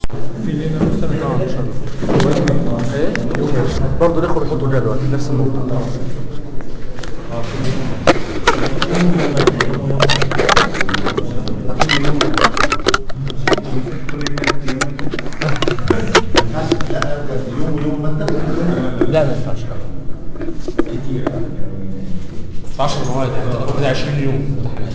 برضه الاخوه بيحطوا جدول نفس النقطه لا ما ينفعش 10 مواد يعني تاخد كده 20 يوم امتحانات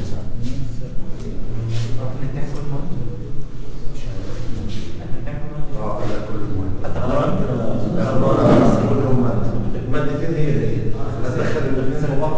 المادتين هي هي هتدخل الاثنين مع بعض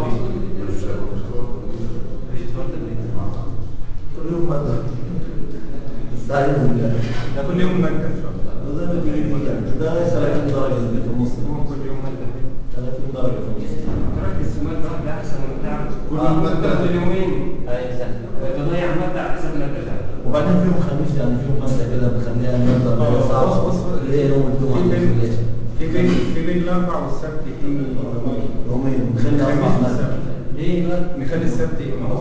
كل يوم مادة ده يوم ده كل يوم مادة ان شاء الله ده بيجي فيه ده 30 درجة في النص هو كل يوم مادة 30 درجة في النص تركز في مادة واحدة أحسن من بتاع كل آه، يوم مادة مادة. كل يومين اي سهل تضيع مادة أحسن من مادة ثانية وبعدين في يوم خميس يعني في يوم مادة كده بنخليها مادة اللي هي صعبة اللي هي يوم الجمعة في بين بالليل. في بين في بين الأربع والسبت في يومين بنخلي أربع مادة ليه بقى؟ نخلي السبت إيه؟ ما هو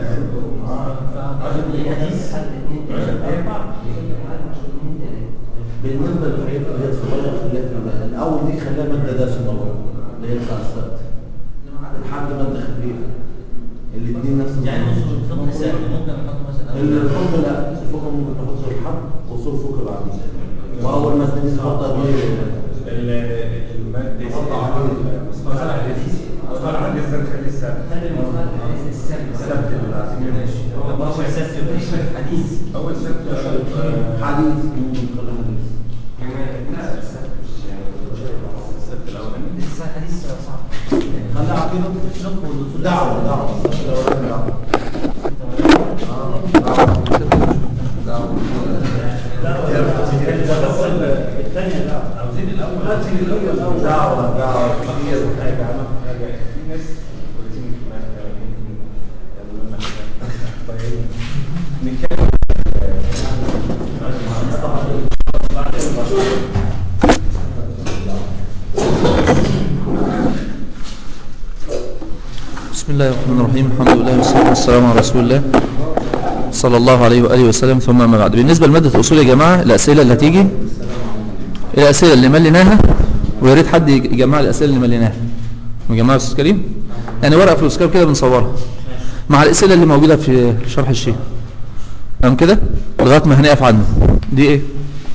بالنسبة للحاجات اللي هي الصغيرة خليها في البلد. الأول دي خليها مادة درس النظر اللي هي بتاع السبت الحد مادة خفيفة الاثنين نفس يعني النظام. نص الفقه سهل ممكن نحط مثلا الفقه لا الفقه ممكن تحط في الحد وصول فقه بعدين وأول ما تنزل تحطها دي المادة مصطلح الحديث مصطلح الحديث ده نخلي السبت السبت اللي عايزين نمشي هو السبت حديث أول سبت آه، حديث ممكن تخلي حديث لا السبت مش يعني السبت الأولاني لسه حديث صعب خليها عقيدة شق والدخول دعوة دعوة الصف الأولاني دعوة الثانية لا عاوزين الأول عاوزين الأول دعوة دعوة هي حاجة عمل حاجة في ناس كويسين في المادة ممكن يعملوا لنا حاجة طيب نتكلم بسم الله الرحمن الرحيم الحمد لله والصلاة والسلام على رسول الله صلى الله عليه وآله وسلم ثم ما بعد بالنسبة لمادة الأصول يا جماعة الأسئلة اللي هتيجي الأسئلة اللي مليناها ويا ريت حد يجمع لي الأسئلة اللي مليناها مجمعها يا أستاذ كريم يعني ورقة في الأسكاب كده بنصورها مع الأسئلة اللي موجودة في شرح الشيخ تمام كده لغاية ما هنقف عنه دي إيه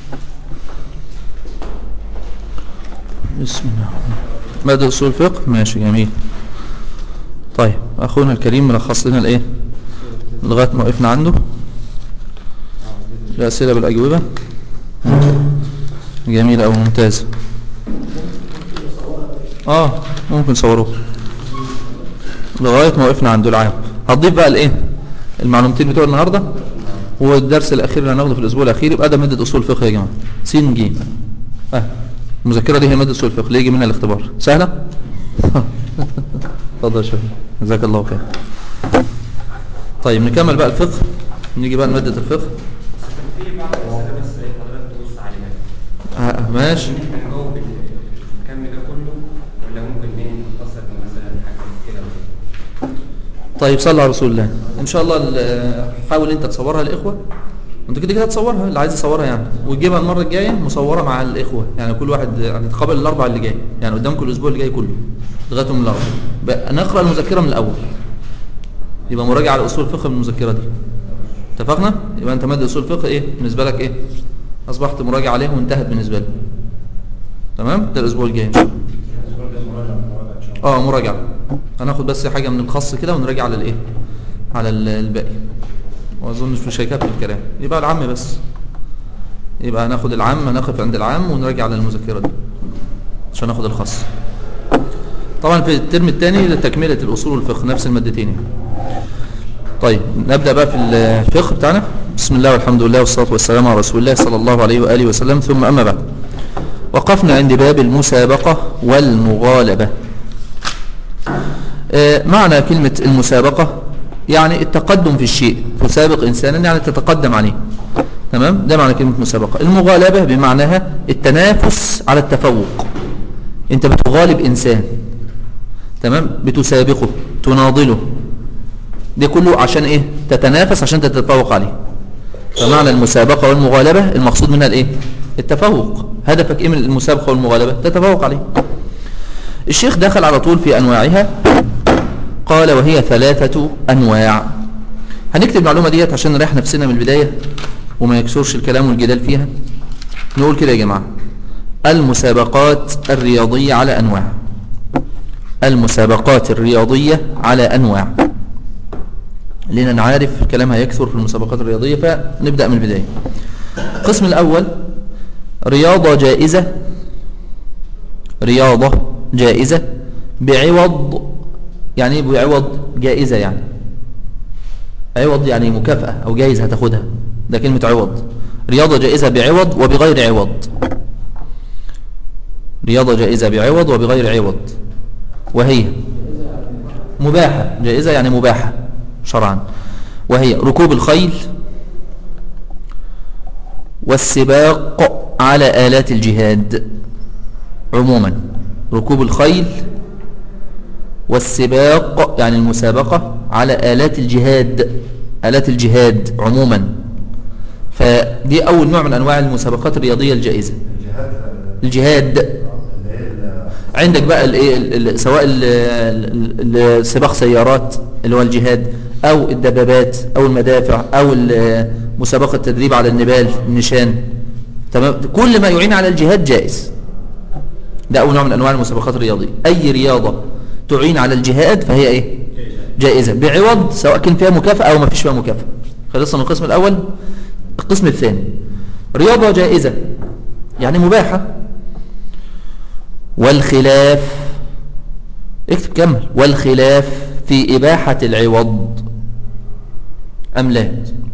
بسم الله مادة أصول الفقه ماشي جميل طيب أخونا الكريم ملخص لنا الإيه لغاية ما وقفنا عنده الأسئلة بالأجوبة جميل أو ممتاز آه ممكن صوروه لغاية ما وقفنا عنده العام هتضيف بقى الإيه المعلومتين بتوع النهاردة والدرس الأخير اللي هناخده في الأسبوع الأخير يبقى ده مادة أصول الفقه يا جماعة س ج آه المذكرة دي هي مادة أصول الفقه اللي يجي منها الاختبار سهلة؟ اتفضل يا شباب جزاك الله خير طيب نكمل بقى الفقه نيجي بقى لمادة الفقه في بعض الأسئلة بس إيه حضرتك تبص عليها آه، ماشي ممكن نجاوب الكم ده كله ولا ممكن ايه نختصر مثلا حاجه كده طيب صلى على رسول الله ان شاء الله ال- حاول انت تصورها للاخوه انت كده كده هتصورها اللي عايز يصورها يعني وتجيبها المره الجايه مصوره مع الاخوه يعني كل واحد هنتقابل الاربع اللي جاي يعني قدامكم الاسبوع اللي جاي كله لغايه يوم الاربع بقى نقرا المذكره من الاول يبقى مراجعه على اصول الفقه من المذكره دي اتفقنا يبقى انت ماده اصول الفقه ايه بالنسبه لك ايه اصبحت مراجعه عليه وانتهت بالنسبه لك تمام ده الاسبوع الجاي ان شاء الله اه مراجعة هناخد بس حاجة من الخاص كده ونراجع على الايه على ال- الباقي واظن مش هيكفي الكلام يبقى العام بس يبقى هناخد العام هنقف عند العام ونراجع على المذكرة دي عشان ناخد الخاص طبعا في الترم الثاني تكملة الأصول والفقه نفس المادتين يعني. طيب نبدأ بقى في الفقه بتاعنا بسم الله والحمد لله والصلاة والسلام على رسول الله صلى الله عليه وآله وسلم ثم أما بعد وقفنا عند باب المسابقة والمغالبة آه، معنى كلمة المسابقة يعني التقدم في الشيء تسابق إنسانا يعني تتقدم عليه تمام ده معنى كلمة مسابقة المغالبة بمعناها التنافس على التفوق انت بتغالب إنسان تمام بتسابقه تناضله ده كله عشان ايه تتنافس عشان تتفوق عليه فمعنى المسابقة والمغالبة المقصود منها الايه التفوق هدفك ايه من المسابقة والمغالبة تتفوق عليه الشيخ دخل على طول في انواعها قال وهي ثلاثة انواع هنكتب المعلومة ديت عشان نريح نفسنا من البداية وما يكسرش الكلام والجدال فيها نقول كده يا جماعة المسابقات الرياضية على انواع المسابقات الرياضية على انواع لأننا نعرف الكلام هيكثر في المسابقات الرياضية فنبدأ من البداية القسم الأول رياضة جائزة رياضة جائزة بعوض يعني ايه بعوض جائزة يعني عوض يعني مكافأة أو جائزة هتاخدها ده كلمة عوض رياضة جائزة بعوض وبغير عوض رياضة جائزة بعوض وبغير عوض وهي مباحة جائزة يعني مباحة شرعا وهي ركوب الخيل والسباق على آلات الجهاد عموما ركوب الخيل والسباق يعني المسابقة على آلات الجهاد آلات الجهاد عموما فدي أول نوع من أنواع المسابقات الرياضية الجائزة الجهاد عندك بقى الايه ال- ال- سواء ال- ال- ال- سباق سيارات اللي هو الجهاد او الدبابات او المدافع او ال- مسابقه التدريب على النبال النشان تمام كل ما يعين على الجهاد جائز ده اول نوع من انواع المسابقات الرياضيه اي رياضه تعين على الجهاد فهي ايه جائزه بعوض سواء كان فيها مكافاه او ما فيش فيها مكافاه خلصنا من القسم الاول القسم الثاني رياضه جائزه يعني مباحه والخلاف اكتب كمل والخلاف في إباحة العوض أم لا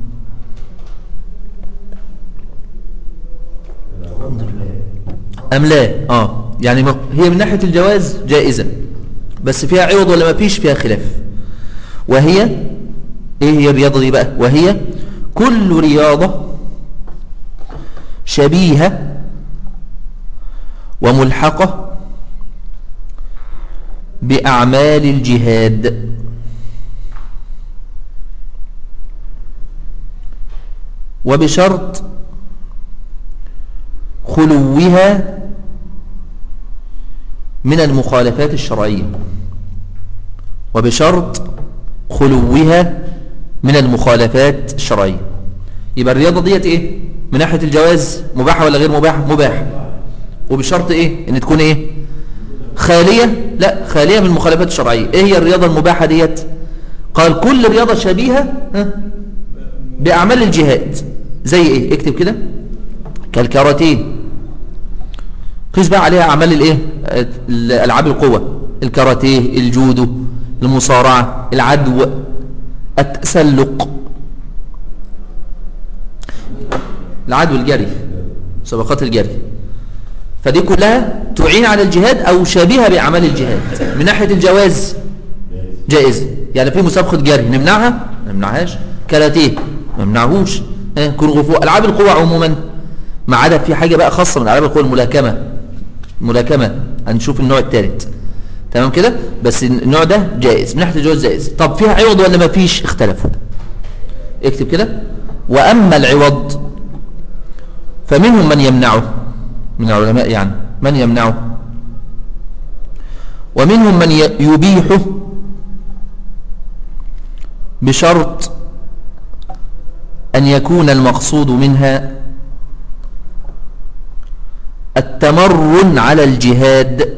أم لا آه يعني ما- هي من ناحية الجواز جائزة بس فيها عوض ولا ما فيش فيها خلاف وهي ايه هي الرياضة دي بقى وهي كل رياضة شبيهة وملحقة بأعمال الجهاد وبشرط خلوها من المخالفات الشرعية وبشرط خلوها من المخالفات الشرعية يبقى الرياضة ديت ايه من ناحية الجواز مباحة ولا غير مباحة مباحة وبشرط ايه ان تكون ايه خالية لا خالية من المخالفات الشرعية ايه هي الرياضة المباحة ديت قال كل رياضة شبيهة ها، بأعمال الجهاد زي ايه اكتب كده كالكاراتيه قيس بقى عليها أعمال الايه آه، الألعاب القوة الكاراتيه الجودو المصارعة العدو التسلق العدو الجري مسابقات الجري فدي كلها تعين على الجهاد أو شبيهة بأعمال الجهاد من ناحية الجواز جائز يعني في مسابقة جري نمنعها ما نمنعهاش كاراتيه ما نمنعهوش ها، كونغ فو ألعاب القوى عموما ما عدا في حاجة بقى خاصة من ألعاب القوى الملاكمة الملاكمة هنشوف النوع الثالث تمام كده بس النوع ده جائز من ناحية الجواز جائز طب فيها عوض ولا ما فيش اختلفوا اكتب كده وأما العوض فمنهم من يمنعه من العلماء يعني من يمنعه ومنهم من ي- يبيحه بشرط أن يكون المقصود منها التمرن على الجهاد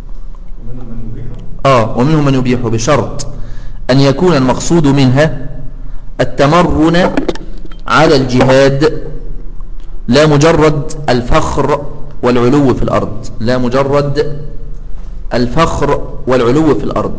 آه ومنهم من يبيحه بشرط أن يكون المقصود منها التمرن على الجهاد لا مجرد الفخر والعلو في الأرض لا مجرد الفخر والعلو في الأرض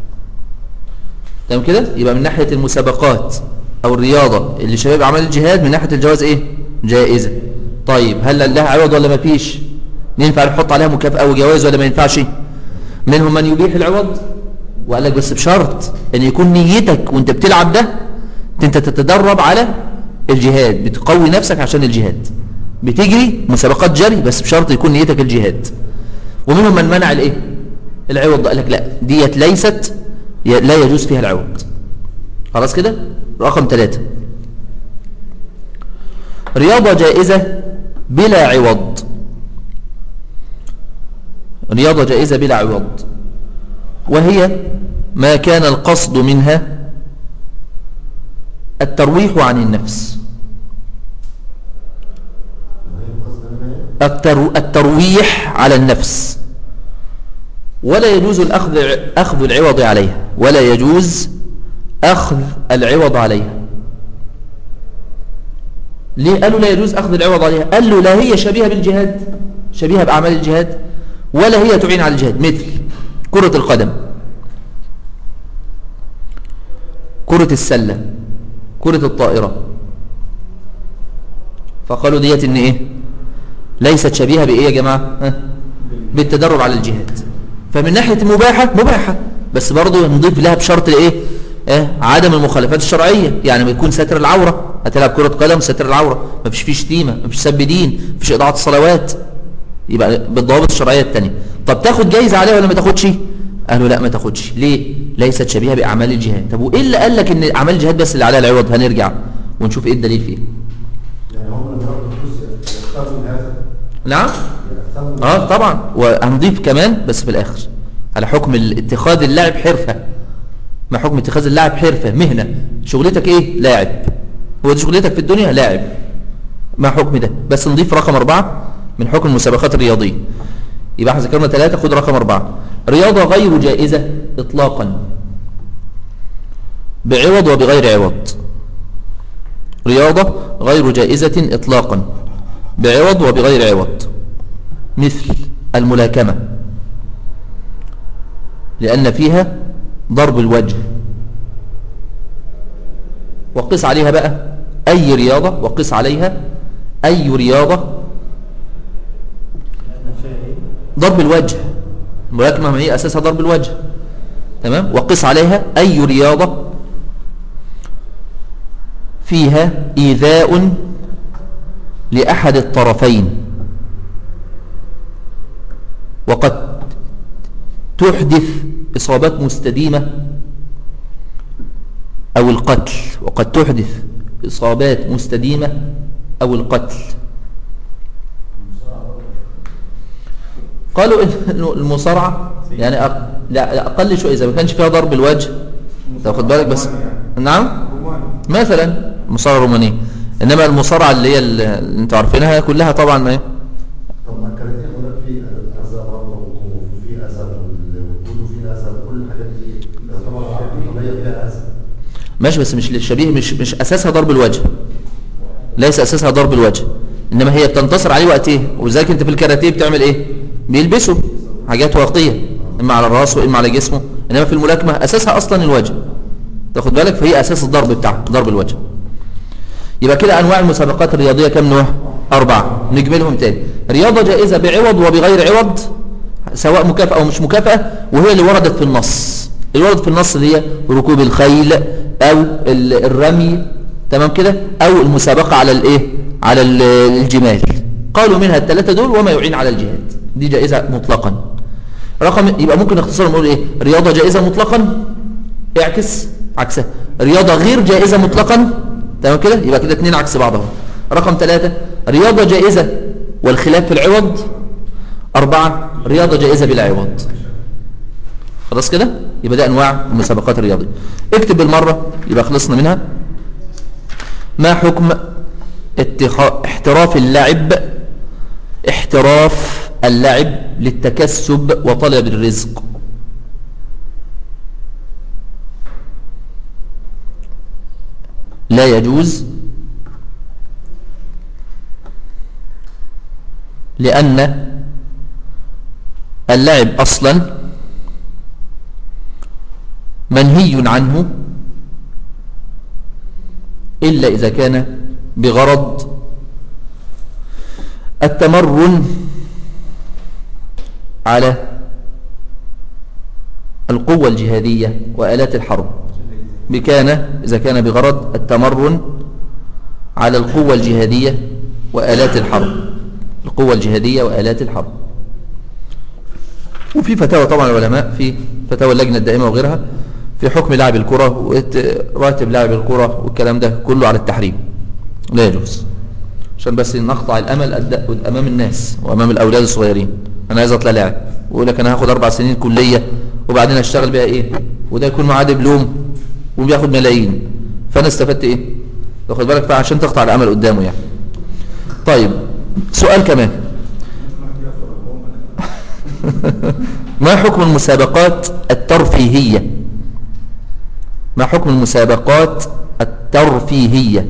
تمام كده يبقى من ناحية المسابقات أو الرياضة اللي شباب عمل الجهاد من ناحية الجواز إيه جائزة طيب هل لها عوض ولا ما فيش ينفع نحط عليها مكافأة وجواز ولا ما ينفعش منهم من يبيح العوض وقال لك بس بشرط ان يكون نيتك وانت بتلعب ده انت تتدرب على الجهاد بتقوي نفسك عشان الجهاد بتجري مسابقات جري بس بشرط يكون نيتك الجهاد ومنهم من منع الايه العوض ده قال لك لا ديت ليست ي- لا يجوز فيها العوض خلاص كده رقم ثلاثة رياضة جائزة بلا عوض رياضة جائزة بلا عوض وهي ما كان القصد منها الترويح عن النفس الترو الترويح على النفس ولا يجوز الأخذ أخذ العوض عليها ولا يجوز أخذ العوض عليها ليه قالوا لا يجوز أخذ العوض عليها قال له لا هي شبيهة بالجهاد شبيهة بأعمال الجهاد ولا هي تعين على الجهاد مثل كرة القدم كرة السلة كرة الطائرة فقالوا ديت ان ايه ليست شبيهة بايه يا جماعة ها؟ بالتدرب على الجهاد فمن ناحية مباحة مباحة بس برضو نضيف لها بشرط ايه اه عدم المخالفات الشرعية يعني ما يكون ستر العورة هتلعب كرة قدم ستر العورة ما فيش فيه شتيمة ما فيش سب دين ما فيش إضاعة الصلوات يبقى بالضوابط الشرعية التانية طب تاخد جايزة عليها ولا ما تاخدش قالوا لا ما تاخدش ليه ليست شبيهة بأعمال الجهاد طب وإيه اللي قال لك ان أعمال الجهاد بس اللي عليها العوض هنرجع ونشوف ايه الدليل فيه يعني هم لما ياخدوا فلوس يختاروا من هذا نعم يختاروا من اه طبعا وهنضيف كمان بس في الاخر على حكم ال- اتخاذ اللاعب حرفة ما حكم اتخاذ اللاعب حرفة مهنة شغلتك ايه لاعب هو دي شغلتك في الدنيا لاعب ما حكم ده بس نضيف رقم أربعة من حكم المسابقات الرياضية يبقى احنا ذكرنا ثلاثة خد رقم أربعة رياضة غير جائزة إطلاقا بعوض وبغير عوض رياضة غير جائزة إطلاقا بعوض وبغير عوض مثل الملاكمة لأن فيها ضرب الوجه وقس عليها بقى أي رياضة وقس عليها أي رياضة ضرب الوجه الملاكمة ما هي أساسها ضرب الوجه تمام وقس عليها أي رياضة فيها إيذاء لأحد الطرفين وقد تحدث إصابات مستديمة أو القتل وقد تحدث إصابات مستديمة أو القتل قالوا إن المصارعة يعني أق... لا أقل شوية إذا ما كانش فيها ضرب الوجه تاخد بالك بس نعم مثلا المصارعة الرومانية إنما المصارعة اللي هي اللي انتوا عارفينها كلها طبعا ما هي طب ما الكاراتيه هناك في اذى برضه وفي اذى والجودو فيه اذى وكل الحاجات دي طبعا العربيه فيها اذى ماشي بس مش الشبيه مش مش اساسها ضرب الوجه ليس اساسها ضرب الوجه انما هي بتنتصر عليه وقت ايه ولذلك انت في الكاراتيه بتعمل ايه بيلبسوا حاجات واقيه اما على الراس واما على جسمه انما في الملاكمه اساسها اصلا الوجه تاخد بالك فهي اساس الضرب بتاعها ضرب الوجه يبقى كده انواع المسابقات الرياضيه كم نوع اربعه نجملهم تاني رياضه جائزه بعوض وبغير عوض سواء مكافاه او مش مكافاه وهي اللي وردت في النص اللي وردت في النص اللي هي ركوب الخيل او ال- الرمي تمام كده او المسابقه على الايه على ال- الجمال قالوا منها الثلاثه دول وما يعين على الجهاد دي جائزه مطلقا رقم يبقى ممكن نختصر نقول ايه رياضه جائزه مطلقا اعكس عكسها رياضه غير جائزه مطلقا تمام كده يبقى كده اتنين عكس بعض اهو رقم ثلاثة رياضة جائزة والخلاف في العوض أربعة رياضة جائزة بلا عوض خلاص كده يبقى ده أنواع المسابقات الرياضية اكتب بالمرة يبقى خلصنا منها ما حكم اتخا- احتراف اللعب احتراف اللعب للتكسب وطلب الرزق لا يجوز لأن اللعب أصلا منهي عنه إلا إذا كان بغرض التمرن على القوة الجهادية وآلات الحرب بكان إذا كان بغرض التمرن على القوة الجهادية وآلات الحرب القوة الجهادية وآلات الحرب وفي فتاوى طبعا العلماء في فتاوى اللجنة الدائمة وغيرها في حكم لاعب الكرة وراتب لاعب الكرة والكلام ده كله على التحريم لا يجوز عشان بس نقطع الامل أد- امام الناس وامام الاولاد الصغيرين انا عايز اطلع لاعب ويقول لك انا هاخد اربع سنين كليه وبعدين اشتغل بيها ايه وده يكون معاه دبلوم وبياخد ملايين فانا استفدت ايه واخد بالك بقى عشان تقطع الامل قدامه يعني طيب سؤال كمان ما حكم المسابقات الترفيهيه ما حكم المسابقات الترفيهيه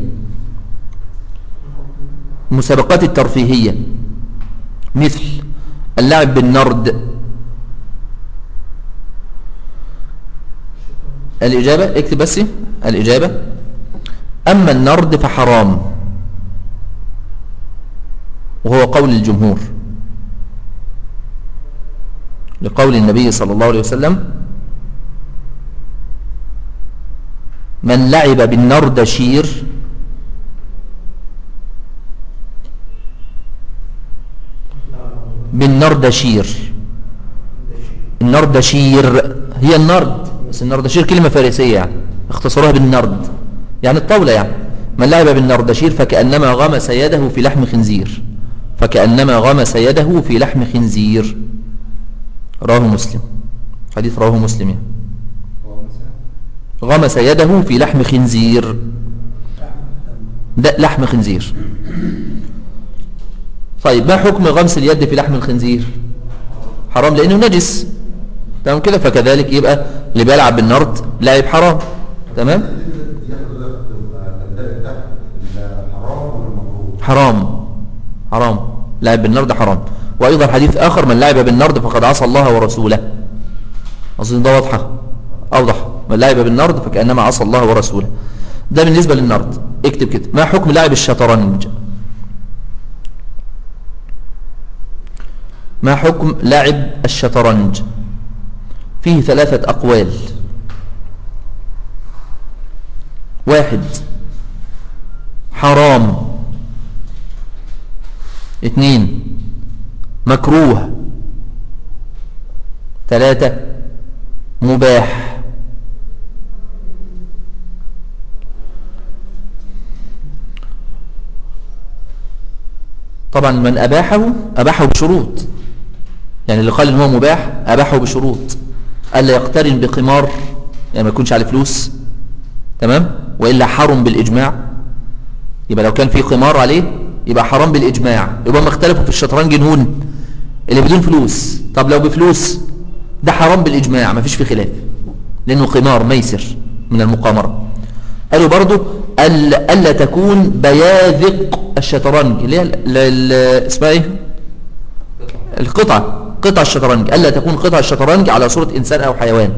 المسابقات الترفيهية مثل اللعب بالنرد الإجابة اكتب بس الإجابة أما النرد فحرام وهو قول الجمهور لقول النبي صلى الله عليه وسلم من لعب بالنردشير بالنردشير النردشير هي النرد بس النردشير كلمة فارسية يعني اختصروها بالنرد يعني الطاولة يعني من لعب بالنردشير فكأنما غمس يده في لحم خنزير فكأنما غمس يده في لحم خنزير رواه مسلم حديث رواه مسلم يعني. غمس يده في لحم خنزير ده لحم خنزير طيب ما حكم غمس اليد في لحم الخنزير حرام لانه نجس تمام كده فكذلك يبقى اللي بيلعب بالنرد لاعب حرام تمام حرام حرام لاعب بالنرد حرام وايضا حديث اخر من لعب بالنرد فقد عصى الله ورسوله اظن ده واضحه اوضح من لعب بالنرد فكانما عصى الله ورسوله ده بالنسبه للنرد اكتب كده ما حكم لعب الشطرنج ما حكم لعب الشطرنج فيه ثلاثة أقوال واحد حرام اثنين مكروه ثلاثة مباح طبعا من أباحه أباحه بشروط يعني اللي قال ان هو مباح اباحه بشروط الا يقترن بقمار يعني ما يكونش عليه فلوس تمام والا حرم بالاجماع يبقى لو كان في قمار عليه يبقى حرام بالاجماع يبقى ما اختلفوا في الشطرنج نهون اللي بدون فلوس طب لو بفلوس ده حرام بالاجماع ما فيش فيه خلاف لانه قمار ميسر من المقامره قالوا برضو الا ألا تكون بياذق الشطرنج اللي هي ال- ال- اسمها ايه القطعة قطع الشطرنج ألا تكون قطع الشطرنج على صورة إنسان أو حيوان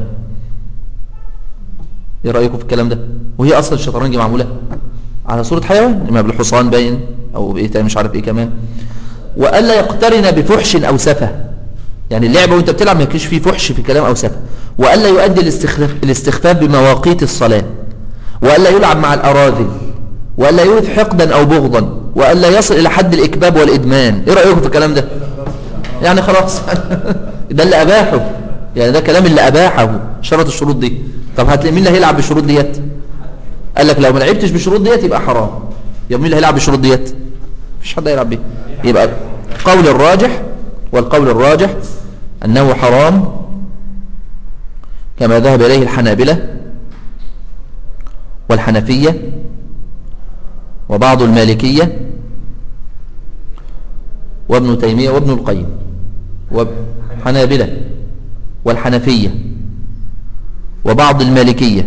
إيه رأيكم في الكلام ده وهي أصلا الشطرنج معمولة على صورة حيوان إما بالحصان باين أو بإيه تاني مش عارف إيه كمان وألا يقترن بفحش أو سفة يعني اللعبة وانت بتلعب ما يكونش فيه فحش في كلام أو سفة وألا يؤدي الاستخفاف, الاستخفاف بمواقيت الصلاة وألا يلعب مع الأراذل وألا يورث حقدا أو بغضا وألا يصل إلى حد الإكباب والإدمان إيه رأيكم في الكلام ده يعني خلاص ده اللي أباحه يعني ده كلام اللي أباحه شرط الشروط دي طب هتلاقي مين اللي هيلعب بالشروط ديت قال لك لو ما لعبتش بالشروط ديت يبقى حرام يبقى مين اللي هيلعب بالشروط ديت مفيش حد هيلعب بيها يبقى قول الراجح والقول الراجح أنه حرام كما ذهب إليه الحنابلة والحنفية وبعض المالكية وابن تيمية وابن القيم وحنابلة والحنفية وبعض المالكية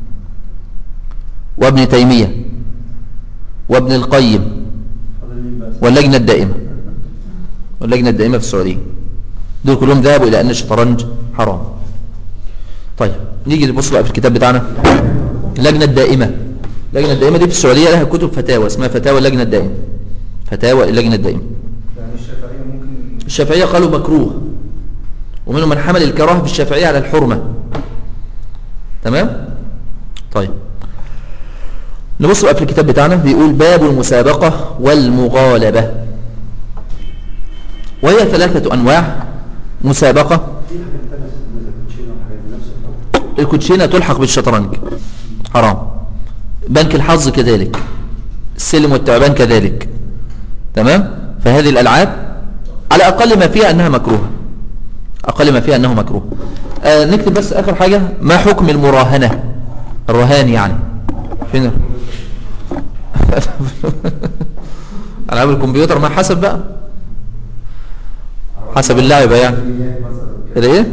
وابن تيمية وابن القيم واللجنة الدائمة واللجنة الدائمة في السعودية دول كلهم ذهبوا إلى أن الشطرنج حرام طيب نيجي نبص بقى في الكتاب بتاعنا اللجنة الدائمة اللجنة الدائمة دي في السعودية لها كتب فتاوى اسمها فتاوى اللجنة الدائمة فتاوى اللجنة الدائمة يعني الشافعية ممكن الشافعية قالوا مكروه ومنهم من حمل الكراهة في الشافعية على الحرمة تمام طيب نبص بقى في الكتاب بتاعنا بيقول باب المسابقة والمغالبة وهي ثلاثة أنواع مسابقة الكوتشينة تلحق بالشطرنج حرام بنك الحظ كذلك السلم والتعبان كذلك تمام فهذه الألعاب على أقل ما فيها أنها مكروهة أقل ما فيها أنه مكروه آه نكتب بس آخر حاجة ما حكم المراهنة الرهان يعني فين ألعاب الكمبيوتر ما حسب بقى حسب اللعبة يعني كده ايه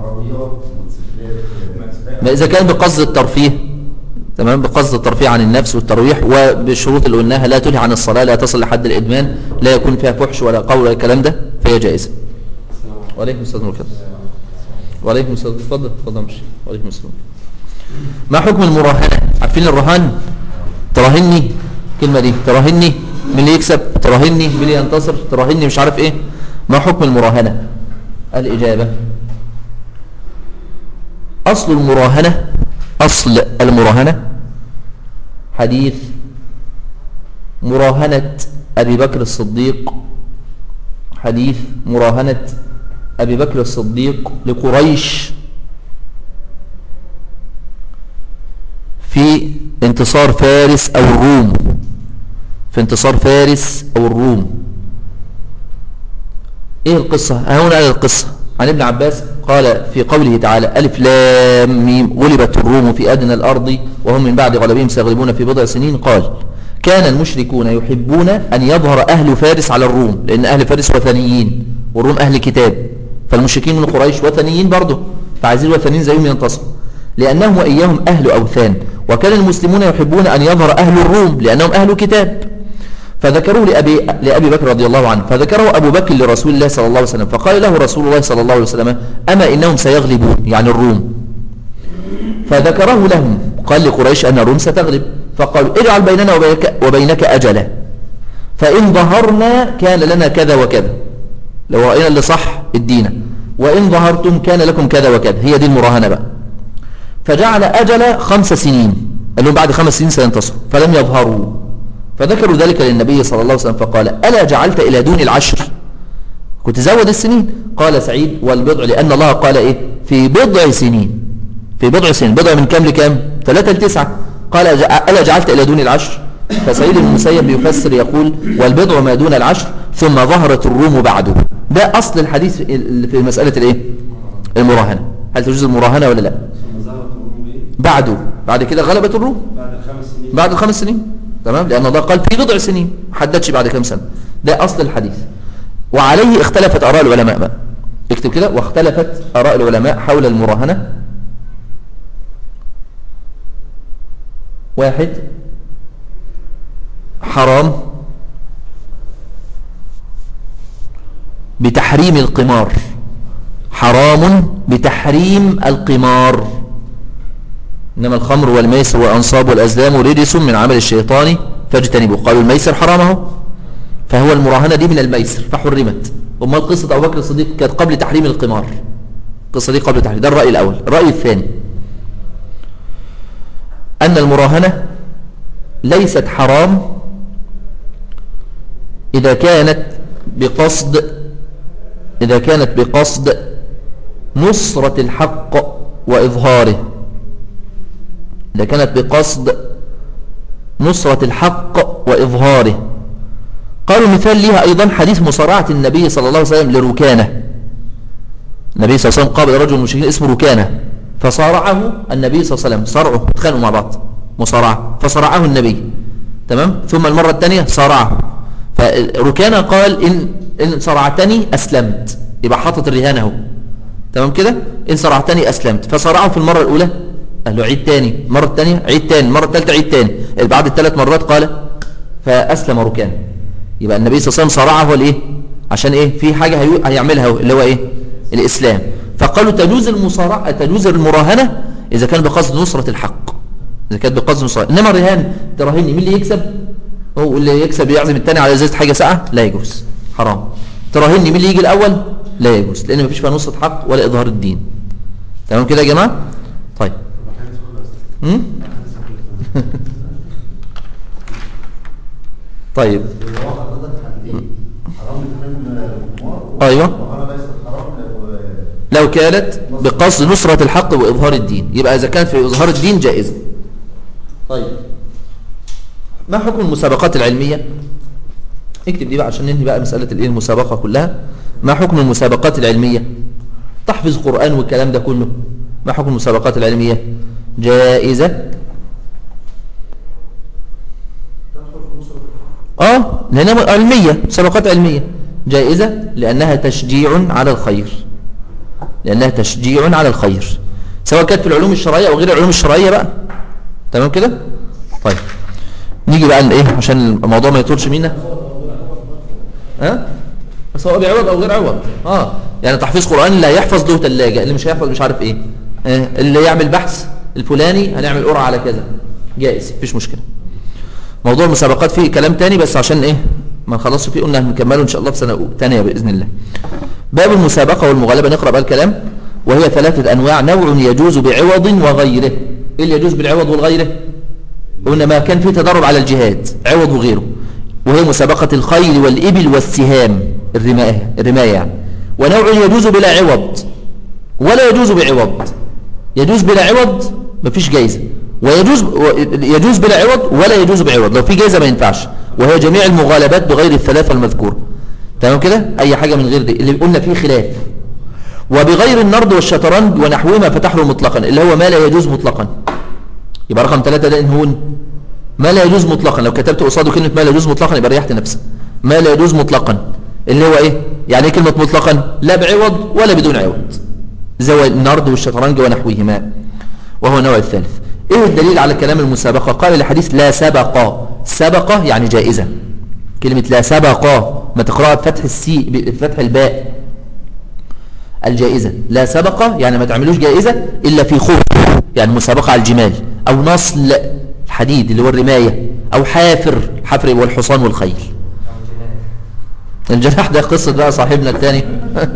ما إذا كان بقصد الترفيه تمام بقصد الترفيه عن النفس والترويح وبالشروط اللي قلناها لا تلهي عن الصلاة لا تصل لحد الإدمان لا يكون فيها فحش ولا قول ولا الكلام ده فهي جائزة وعليكم السلام ورحمة الله وعليكم السلام اتفضل اتفضل امشي وعليكم السلام ما حكم المراهنة عارفين الرهان تراهني الكلمة دي تراهني من اللي يكسب تراهني من اللي ينتصر تراهني مش عارف ايه ما حكم المراهنة الإجابة أصل المراهنة أصل المراهنة حديث مراهنة أبي بكر الصديق حديث مراهنة أبي بكر الصديق لقريش في انتصار فارس أو الروم في انتصار فارس أو الروم ايه القصة هنا على القصة عن ابن عباس قال في قوله تعالى ألف لام ميم غلبت الروم في أدنى الأرض وهم من بعد غلبهم سيغلبون في بضع سنين قال كان المشركون يحبون أن يظهر أهل فارس على الروم لأن أهل فارس وثنيين والروم أهل كتاب فالمشركين من قريش وثنيين برضه فعايزين الوثنيين زيهم ينتصروا لأنهم وإياهم أهل أوثان وكان المسلمون يحبون أن يظهر أهل الروم لأنهم أهل كتاب فذكروه لأبي, لأبي بكر رضي الله عنه فذكره أبو بكر لرسول الله صلى الله عليه وسلم فقال له رسول الله صلى الله عليه وسلم أما إنهم سيغلبون يعني الروم فذكره لهم قال لقريش أن الروم ستغلب فقالوا اجعل بيننا وبينك, وبينك أجلا فإن ظهرنا كان لنا كذا وكذا لو رأينا اللي صح ادينا وإن ظهرتم كان لكم كذا وكذا هي دي المراهنة بقى فجعل أجل خمس سنين قال لهم بعد خمس سنين سينتصروا فلم يظهروا فذكروا ذلك للنبي صلى الله عليه وسلم فقال ألا جعلت إلى دون العشر كنت زود السنين قال سعيد والبضع لأن الله قال إيه في بضع سنين في بضع سنين بضع من كم لكم ثلاثة لتسعة قال ألا جعلت إلى دون العشر فسعيد بن المسيب يفسر يقول والبضع ما دون العشر ثم ظهرت الروم بعده ده أصل الحديث في مسألة الإيه المراهنة هل تجوز المراهنة ولا لا بعده بعد كده غلبت الروم بعد الخمس سنين بعد الخمس سنين تمام لأن الله قال في بضع سنين ما حددش بعد كم سنة ده أصل الحديث وعليه اختلفت آراء العلماء بقى اكتب كده واختلفت آراء العلماء حول المراهنة واحد حرام بتحريم القمار حرام بتحريم القمار إنما الخمر والميسر والأنصاب والأزلام رجس من عمل الشيطان فاجتنبوا قالوا الميسر حرامه فهو المراهنة دي من الميسر فحرمت أما قصة أبو بكر الصديق كانت قبل تحريم القمار القصة دي قبل تحريم ده الرأي الأول الرأي الثاني أن المراهنة ليست حرام إذا كانت بقصد إذا كانت بقصد نصرة الحق وإظهاره إذا كانت بقصد نصرة الحق وإظهاره قالوا مثال لها أيضا حديث مصارعة النبي صلى الله عليه وسلم لركانة النبي صلى الله عليه وسلم قابل رجل مشركين اسمه ركانة فصارعه النبي صلى الله عليه وسلم صرعه اتخانقوا مع بعض مصارعة فصرعه النبي تمام ثم المرة الثانية صارعه فركانة قال إن, إن صرعتني أسلمت يبقى حاطط الرهان اهو تمام كده إن صرعتني أسلمت فصرعه في المرة الأولى قال له عيد تاني المرة الثانية عيد تاني المرة الثالثة عيد تاني بعد الثلاث مرات قال فأسلم ركان يبقى النبي صلى الله عليه وسلم صرعه لإيه عشان إيه في حاجة هي- هيعملها هو اللي هو إيه الإسلام فقالوا تجوز المصارعة تجوز المراهنة إذا كان بقصد نصرة الحق إذا كانت بقصد نصرة إنما الرهان تراهني مين اللي يكسب هو اللي يكسب يعزم الثاني على ازازه حاجة ساقعة لا يجوز حرام تراهني مين اللي يجي الأول لا يجوز لأن مفيش فيها نصرة حق ولا إظهار الدين تمام كده يا جماعة طيب هم؟ طيب اللي هو حضرتك حاجتين حرام تحريم القمار أيوة. وحرام ليس حرام لو لو كانت بقصد نصرة الحق وإظهار الدين يبقى إذا كان في إظهار الدين جائزة طيب ما حكم المسابقات العلمية اكتب دي بقى عشان ننهي بقى مسألة الايه المسابقة كلها ما حكم المسابقات العلمية تحفظ قرآن والكلام ده كله ما حكم المسابقات العلمية جائزة اه لأنها علمية مسابقات علمية جائزة لأنها تشجيع على الخير لأنها تشجيع على الخير سواء كانت في العلوم الشرعية أو غير العلوم الشرعية بقى تمام كده طيب نيجي بقى ايه عشان الموضوع ما يطولش منا ها سواء بعوض او غير عوض اه يعني تحفيظ قرآن اللي هيحفظ له ثلاجة اللي مش هيحفظ مش عارف ايه آه. اللي يعمل بحث الفلاني هنعمل قرعة على كذا جائز مفيش مشكلة موضوع المسابقات فيه كلام تاني بس عشان ايه ما نخلصش فيه قلنا هنكمله ان شاء الله في سنة تانية بإذن الله باب المسابقة والمغالبة نقرأ بقى الكلام وهي ثلاثة أنواع نوع يجوز بعوض وغيره إيه اللي يجوز بالعوض والغيره قلنا ما كان فيه تدرب على الجهاد عوض وغيره وهي مسابقة الخيل والإبل والسهام الرماية, الرماية يعني ونوع يجوز بلا عوض ولا يجوز بعوض يجوز بلا عوض مفيش جايزة ويجوز يجوز بلا عوض ولا يجوز بعوض لو في جايزة ما ينفعش وهي جميع المغالبات بغير الثلاثة المذكورة تمام كده أي حاجة من غير دي اللي قلنا فيه خلاف وبغير النرد والشطرنج ونحوهما فتحه مطلقا اللي هو ما لا يجوز مطلقا يبقى رقم ثلاثة ده انهون ما لا يجوز مطلقا لو كتبت قصاده كلمة ما لا يجوز مطلقا يبقى ريحت نفسك ما لا يجوز مطلقا اللي هو ايه يعني ايه كلمة مطلقا لا بعوض ولا بدون عوض زي النرد والشطرنج ونحوهما وهو النوع الثالث ايه الدليل على كلام المسابقة قال الحديث لا سبق سبق يعني جائزة كلمة لا سبق ما تقرأها بفتح السي بفتح الباء الجائزة لا سبق يعني ما تعملوش جائزة إلا في خوف يعني مسابقة على الجمال أو نصل الحديد اللي هو الرماية أو حافر حفر والحصان والخيل الجناح ده قصة بقى صاحبنا الثاني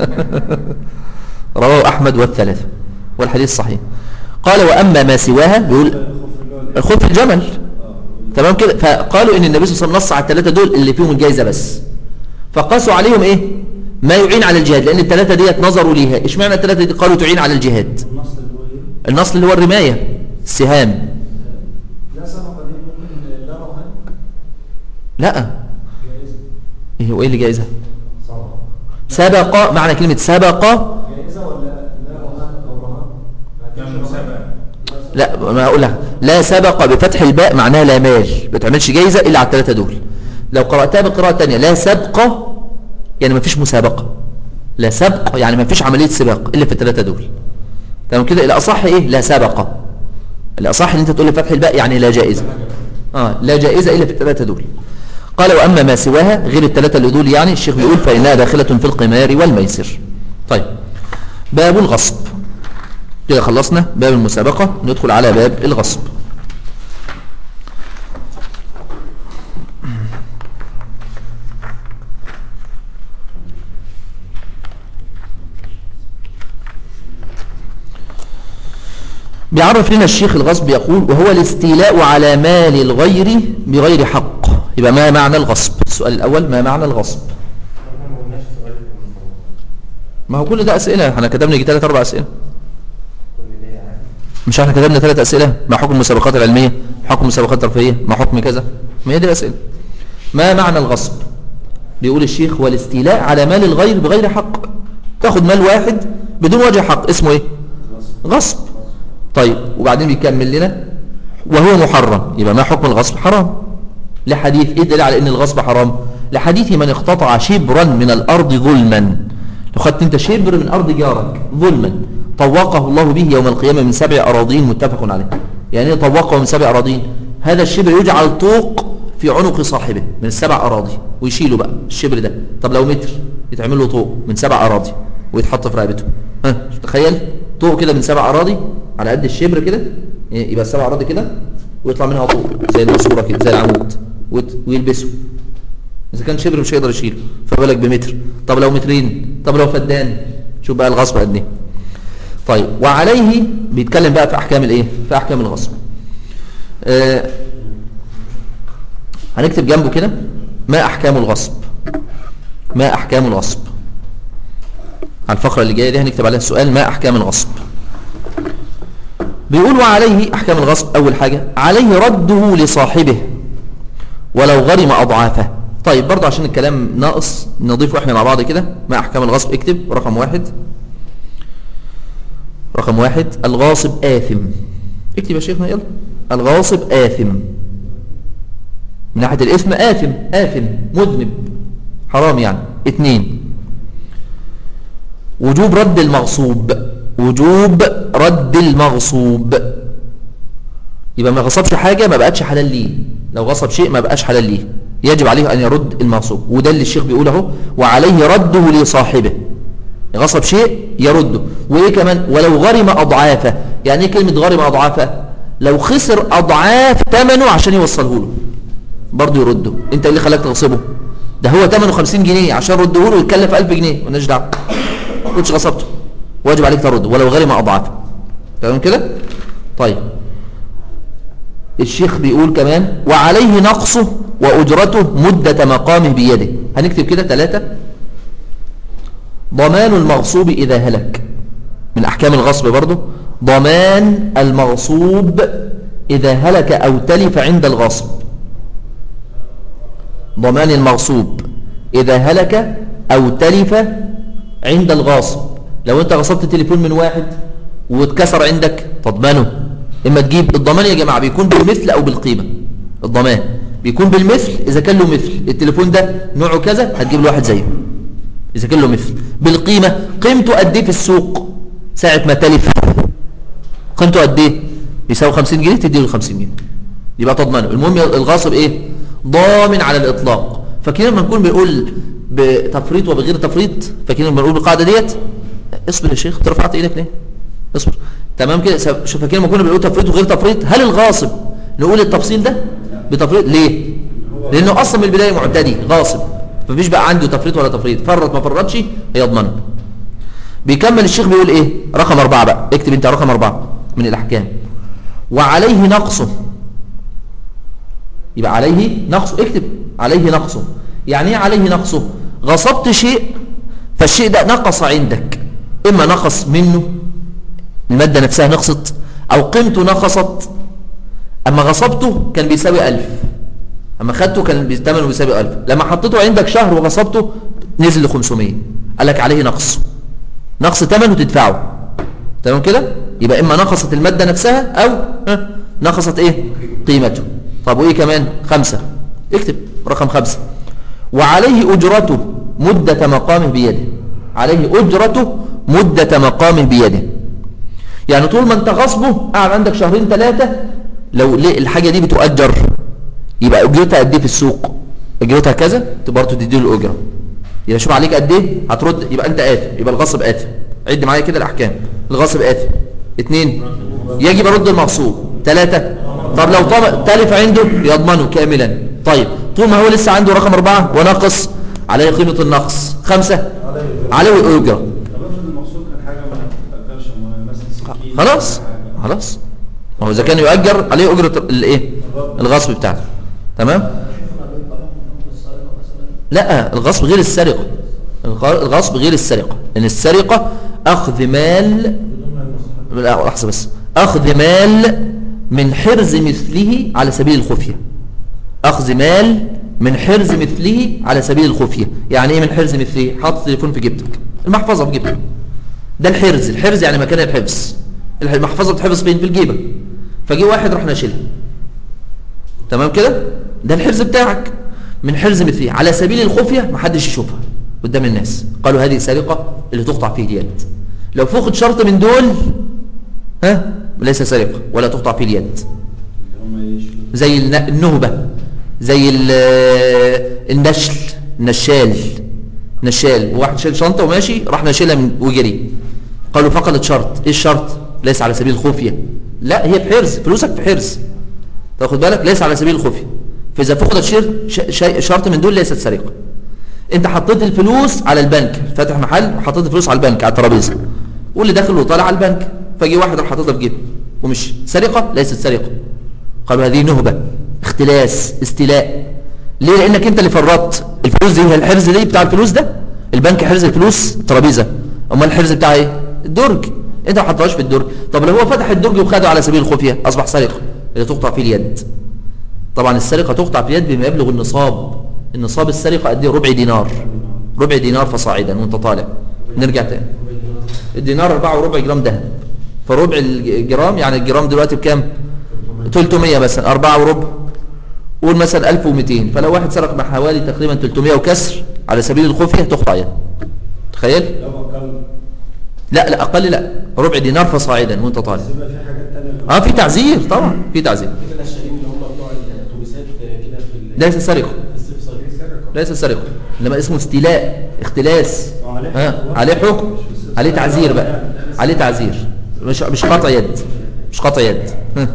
رواه أحمد والثلاثة والحديث صحيح قال وأما ما سواها بيقول الخوف الجمل تمام كده فقالوا ان النبي صلى الله عليه وسلم نص على الثلاثة دول اللي فيهم الجايزة بس فقاسوا عليهم ايه ما يعين على الجهاد لان الثلاثة ديت نظروا ليها ايش معنى الثلاثة دي قالوا تعين على الجهاد النصل اللي هو الرماية السهام لا سبق دي ممكن لا رهان لا جائزة ايه هو ايه اللي جايزة سبق سبق معنى كلمة سبق جائزة ولا لا رهان أو رهان يعني مسابقة لا ما اقولها لا سبق بفتح الباء معناها لا مال ما تعملش جايزة الا على الثلاثة دول لو قرأتها بقراءة تانية لا سبق يعني ما فيش مسابقة لا سبق يعني ما فيش عملية سباق الا في الثلاثة دول تمام كده الاصح ايه لا سبق الاصح ان انت تقول لي فتح الباء يعني لا جائزة اه لا جائزة الا في الثلاثة دول قال واما ما سواها غير الثلاثة اللي دول يعني الشيخ بيقول فانها داخلة في القمار والميسر طيب باب الغصب كده خلصنا باب المسابقة ندخل على باب الغصب بيعرف لنا الشيخ الغصب يقول وهو الاستيلاء على مال الغير بغير حق يبقى ما معنى الغصب السؤال الأول ما معنى الغصب ما هو كل ده أسئلة احنا كتبنا يجي ثلاث أربع أسئلة مش احنا كتبنا ثلاث أسئلة ما حكم المسابقات العلمية حكم المسابقات الترفيهية ما حكم كذا ما هي دي أسئلة ما معنى الغصب بيقول الشيخ هو الاستيلاء على مال الغير بغير حق تاخد مال واحد بدون وجه حق اسمه ايه غصب طيب وبعدين بيكمل لنا وهو محرم يبقى ما حكم الغصب حرام لحديث ايه الدليل على ان الغصب حرام لحديث من اقتطع شبرا من الارض ظلما لو خدت انت شبر من ارض جارك ظلما طوقه الله به يوم القيامه من سبع اراضين متفق عليه يعني ايه طوقه من سبع اراضين هذا الشبر يجعل طوق في عنق صاحبه من السبع اراضي ويشيله بقى الشبر ده طب لو متر يتعمل له طوق من سبع اراضي ويتحط في رقبته ها تخيل طوق كده من سبع اراضي على قد الشبر كده يبقى السبع اراضي كده ويطلع منها طوق زي الماسوره كده زي العمود وت- ويلبسه اذا كان شبر مش هيقدر يشيله فبالك بمتر طب لو مترين طب لو فدان شوف بقى الغصب قد ايه طيب وعليه بيتكلم بقى في احكام الايه في احكام الغصب آه هنكتب جنبه كده ما احكام الغصب ما احكام الغصب على الفقره اللي جايه دي هنكتب عليها السؤال ما احكام الغصب بيقول وعليه احكام الغصب اول حاجه عليه رده لصاحبه ولو غرم اضعافه طيب برضه عشان الكلام ناقص نضيفه احنا مع بعض كده ما احكام الغصب اكتب رقم واحد رقم واحد الغاصب آثم اكتب يا شيخنا يلا الغاصب آثم من ناحية الاسم آثم آثم مذنب حرام يعني اتنين وجوب رد المغصوب وجوب رد المغصوب يبقى ما غصبش حاجة ما بقتش حلال ليه لو غصب شيء ما بقاش حلال ليه يجب عليه أن يرد المغصوب وده اللي الشيخ بيقوله اهو وعليه رده لصاحبه غصب شيء يرده وايه كمان ولو غرم اضعافه يعني ايه كلمه غرم اضعافه لو خسر اضعاف ثمنه عشان يوصله له برضه يرده انت إيه اللي خلاك تغصبه ده هو ثمنه 50 جنيه عشان رده له يتكلف 1000 جنيه مالناش دعوه ما كنتش غصبته واجب عليك ترده ولو غرم اضعافه تمام كده طيب الشيخ بيقول كمان وعليه نقصه واجرته مده مقامه بيده هنكتب كده ثلاثه ضمان المغصوب إذا هلك من أحكام الغصب برضه ضمان المغصوب إذا هلك أو تلف عند الغصب ضمان المغصوب إذا هلك أو تلف عند الغاصب لو أنت غصبت تليفون من واحد واتكسر عندك تضمنه إما تجيب الضمان يا جماعة بيكون بالمثل أو بالقيمة الضمان بيكون بالمثل إذا كان له مثل التليفون ده نوعه كذا هتجيب له واحد زيه إذا كان له مثل بالقيمة قيمته قد ايه في السوق ساعة ما تلف قيمته قد ايه يساوي 50 جنيه تدي له 50 جنيه يبقى تضمنه المهم الغاصب ايه ضامن على الإطلاق فاكرين لما نكون بنقول بتفريط وبغير تفريط فاكرين لما نقول بالقاعدة ديت اصبر يا شيخ انت رفعت ايدك ليه اصبر تمام كده شوف فاكرين لما كنا بنقول تفريط وغير تفريط هل الغاصب نقول التفصيل ده بتفريط ليه لانه اصلا من البدايه معتدي غاصب مفيش بقى عنده تفريط ولا تفريط فرط ما فرطش هيضمن بيكمل الشيخ بيقول ايه رقم أربعة بقى اكتب انت رقم أربعة من الأحكام وعليه نقصه يبقى عليه نقصه اكتب عليه نقصه يعني ايه عليه نقصه غصبت شيء فالشيء ده نقص عندك اما نقص منه المادة نفسها نقصت او قيمته نقصت اما غصبته كان بيساوي ألف اما خدته كان ثمنه بيساوي 1000 لما حطيته عندك شهر وغصبته نزل ل 500 قال لك عليه نقص نقص ثمنه تدفعه تمام كده يبقى اما نقصت الماده نفسها او ها نقصت ايه قيمته طب وايه كمان خمسة اكتب رقم خمسة وعليه اجرته مده مقامه بيده عليه اجرته مده مقامه بيده يعني طول ما انت غصبه قاعد عندك شهرين ثلاثه لو ليه الحاجه دي بتؤجر يبقى اجرتها قد ايه في السوق اجرتها كذا برضه تدي له الاجره يبقى شوف عليك قد ايه هترد يبقى انت اثم يبقى الغصب اثم عد معايا كده الاحكام الغصب اثم اثنين يجب ارد المغصوب ثلاثة طب لو طب تلف عنده يضمنه كاملا طيب طول ما هو لسه عنده رقم أربعة ونقص عليه قيمة النقص خمسة عليه الأجرة طب افرض المقصود كان حاجه ما تقدرش مثلا سكين خلاص خلاص ما هو إذا كان يؤجر عليه أجرة الإيه الغصب بتاعته تمام لا الغصب غير السرقة الغ- الغصب غير السرقة لأن السرقة أخذ مال لا لحظة بس أخذ مال من حرز مثله على سبيل الخفية أخذ مال من حرز مثله على سبيل الخفية يعني إيه من حرز مثله حاطط تليفون في جيبتك المحفظة في جيبتك ده الحرز الحرز يعني مكان الحفظ الح- المحفظة بتحفظ فين في الجيبة فجي واحد راح ناشلها تمام كده ده الحرز بتاعك من حرز مثله على سبيل الخفية محدش يشوفها قدام الناس قالوا هذه سرقة اللي تقطع فيه اليد لو فقد شرط من دول ها ليس سرقة ولا تقطع فيه اليد هم يشيلوا زي الن- النهبة زي ال- النشل نشال نشال واحد شايل شنطة وماشي راح ناشلها من وجري قالوا فقدت شرط ايه الشرط ليس على سبيل الخفية لا هي في حرز فلوسك في حرز تاخد بالك ليس على سبيل الخفية فإذا فقدت شر ش- شيء شرط من دول ليست سرقة انت حطيت الفلوس على البنك فاتح محل وحطيت الفلوس على البنك على الترابيزه واللي داخل وطالع على البنك فجي واحد راح حاططها في جيبه ومش سرقه ليست سرقه قالوا هذه نهبه اختلاس استيلاء ليه لانك انت اللي فرطت الفلوس دي هي الحرز دي بتاع الفلوس ده البنك حرز الفلوس الترابيزه امال الحرز بتاع ايه الدرج انت ما حطهاش في الدرج طب لو هو فتح الدرج وخده على سبيل الخفيه اصبح سرقه اللي تقطع فيه اليد طبعا السرقة تقطع في اليد بما يبلغ النصاب النصاب السرقة قد ايه ربع دينار ربع دينار فصاعدا وانت طالع نرجع تاني الدينار 4 وربع جرام دهب فربع الجرام يعني الجرام دلوقتي بكام 300 مثلا 4 وربع قول مثلا 1200 فلو واحد سرق مع حوالي تقريبا 300 وكسر على سبيل الخفية تقطع يده تخيل لو اقل لا لا اقل لا ربع دينار فصاعدا وانت طالع يبقى في حاجات تانية اه في تعزير طبعا في تعزير كده النشالين اللي هم بتوع الاتوبيسات كده في ال- ليس سرقة في الصيف صيف ليس سرقة انما اسمه استيلاء اختلاس وعليه ها حكم. عليه حكم عليه تعزير بقى عليه تعزير مش مش قطع يد مش قطع يد ها.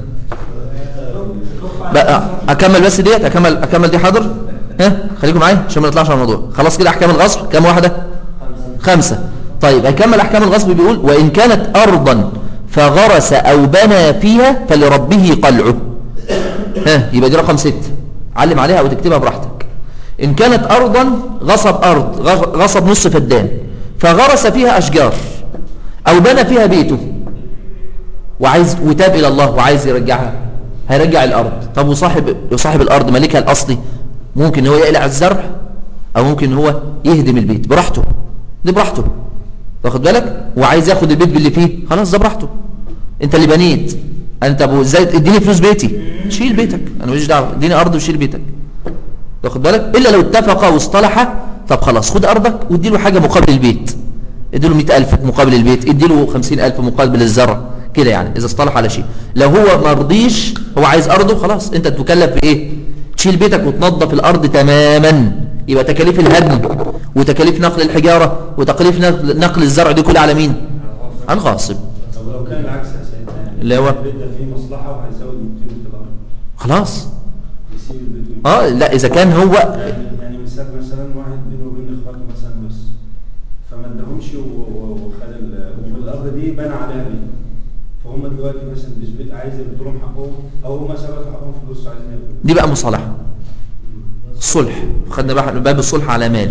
بقى اكمل بس ديت اكمل اكمل دي حاضر ها خليكم معايا عشان ما نطلعش على الموضوع خلاص كده احكام الغصب كام واحده خمسه طيب هيكمل احكام الغصب بيقول وان كانت ارضا فغرس او بنى فيها فلربه قلعه ها يبقى دي رقم ستة علم عليها او تكتبها براحتك ان كانت ارضا غصب ارض غ- غصب نص فدان فغرس فيها اشجار او بنى فيها بيته وعايز وتاب الى الله وعايز يرجعها هيرجع الارض طب وصاحب وصاحب الارض مالكها الاصلي ممكن هو يقلع الزرع او ممكن هو يهدم البيت براحته دي براحته واخد بالك وعايز ياخد البيت باللي فيه خلاص ده براحته انت اللي بنيت انت ابو ازاي اديني فلوس بيتي شيل بيتك انا ماليش دعوه اديني ارض وشيل بيتك واخد بالك الا لو اتفقا واصطلحا طب خلاص خد ارضك وادي له حاجه مقابل البيت ادي له 100000 مقابل البيت ادي له 50000 مقابل الزرع كده يعني اذا اصطلح على شيء لو هو ما رضيش هو عايز ارضه خلاص انت تكلف بايه تشيل بيتك وتنظف الارض تماما يبقى تكاليف الهدم وتكاليف نقل الحجاره وتكاليف نقل, نقل الزرع دي كلها على مين على الغاصب طب لو كان العكس يا سيدنا يعني اللي هو؟ البيت ده فيه مصلحة وهيزود من قيمة الأرض خلاص يسيب البيت ويمشي. اه لا اذا كان هو يعني يعني مثال مثلا واحد بينه وبين اخواته مثلا ورث فما اداهمش و- و- وخد ال- والارض دي بنى عليها بيت فهم دلوقتي مثلا مش بيت عايز يردوا لهم حقهم او هم سبقوا حقهم فلوس عايزين ياخدوا دي بقى مصالحه الصلح خدنا بقى باب الصلح على مال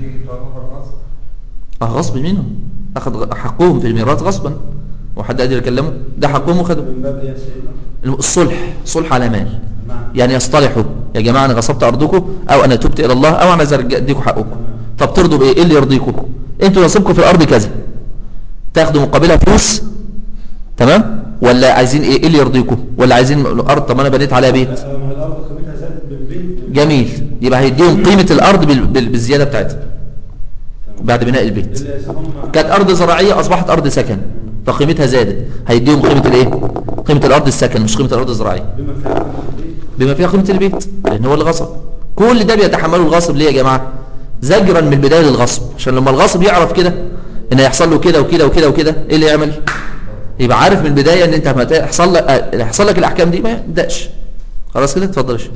اه غصب منهم اخذ حقهم في الميراث غصبا وحد قادر يكلمه ده حقهم وخدوا من باب ايه يا سيدنا؟ الصلح صلح على مال معنى يعني يصطلحوا يا جماعه انا غصبت ارضكم او انا تبت الى الله او انا عايز أرجع- اديكم حقكم طب ترضوا بايه ايه اللي يرضيكم انتوا نصيبكم في الارض كذا تاخدوا مقابلها فلوس تمام ولا عايزين ايه ايه اللي يرضيكم ولا عايزين الارض طب انا بنيت عليها بيت لا، ما هي الارض قيمتها زادت بالبيت جميل يبقى هيديهم قيمه الارض بال- بال- بالزياده بتاعتها بعد بناء البيت الا اذا هم كانت ارض زراعيه اصبحت ارض سكن فقيمتها زادت هيديهم قيمه الايه قيمه الارض السكن مش قيمه الارض الزراعيه بما فيها قيمة البيت بما فيها قيمه البيت لان هو اللي غصب كل ده بيتحمله الغاصب ليه يا جماعه زجرا من البدايه للغصب عشان لما الغاصب يعرف كده ان هيحصل له كده وكده وكده وكده ايه اللي يعمل يبقى عارف من البدايه ان انت لما يحصل لك آه، يحصل لك الاحكام دي ما يبداش خلاص كده اتفضل يا شيخ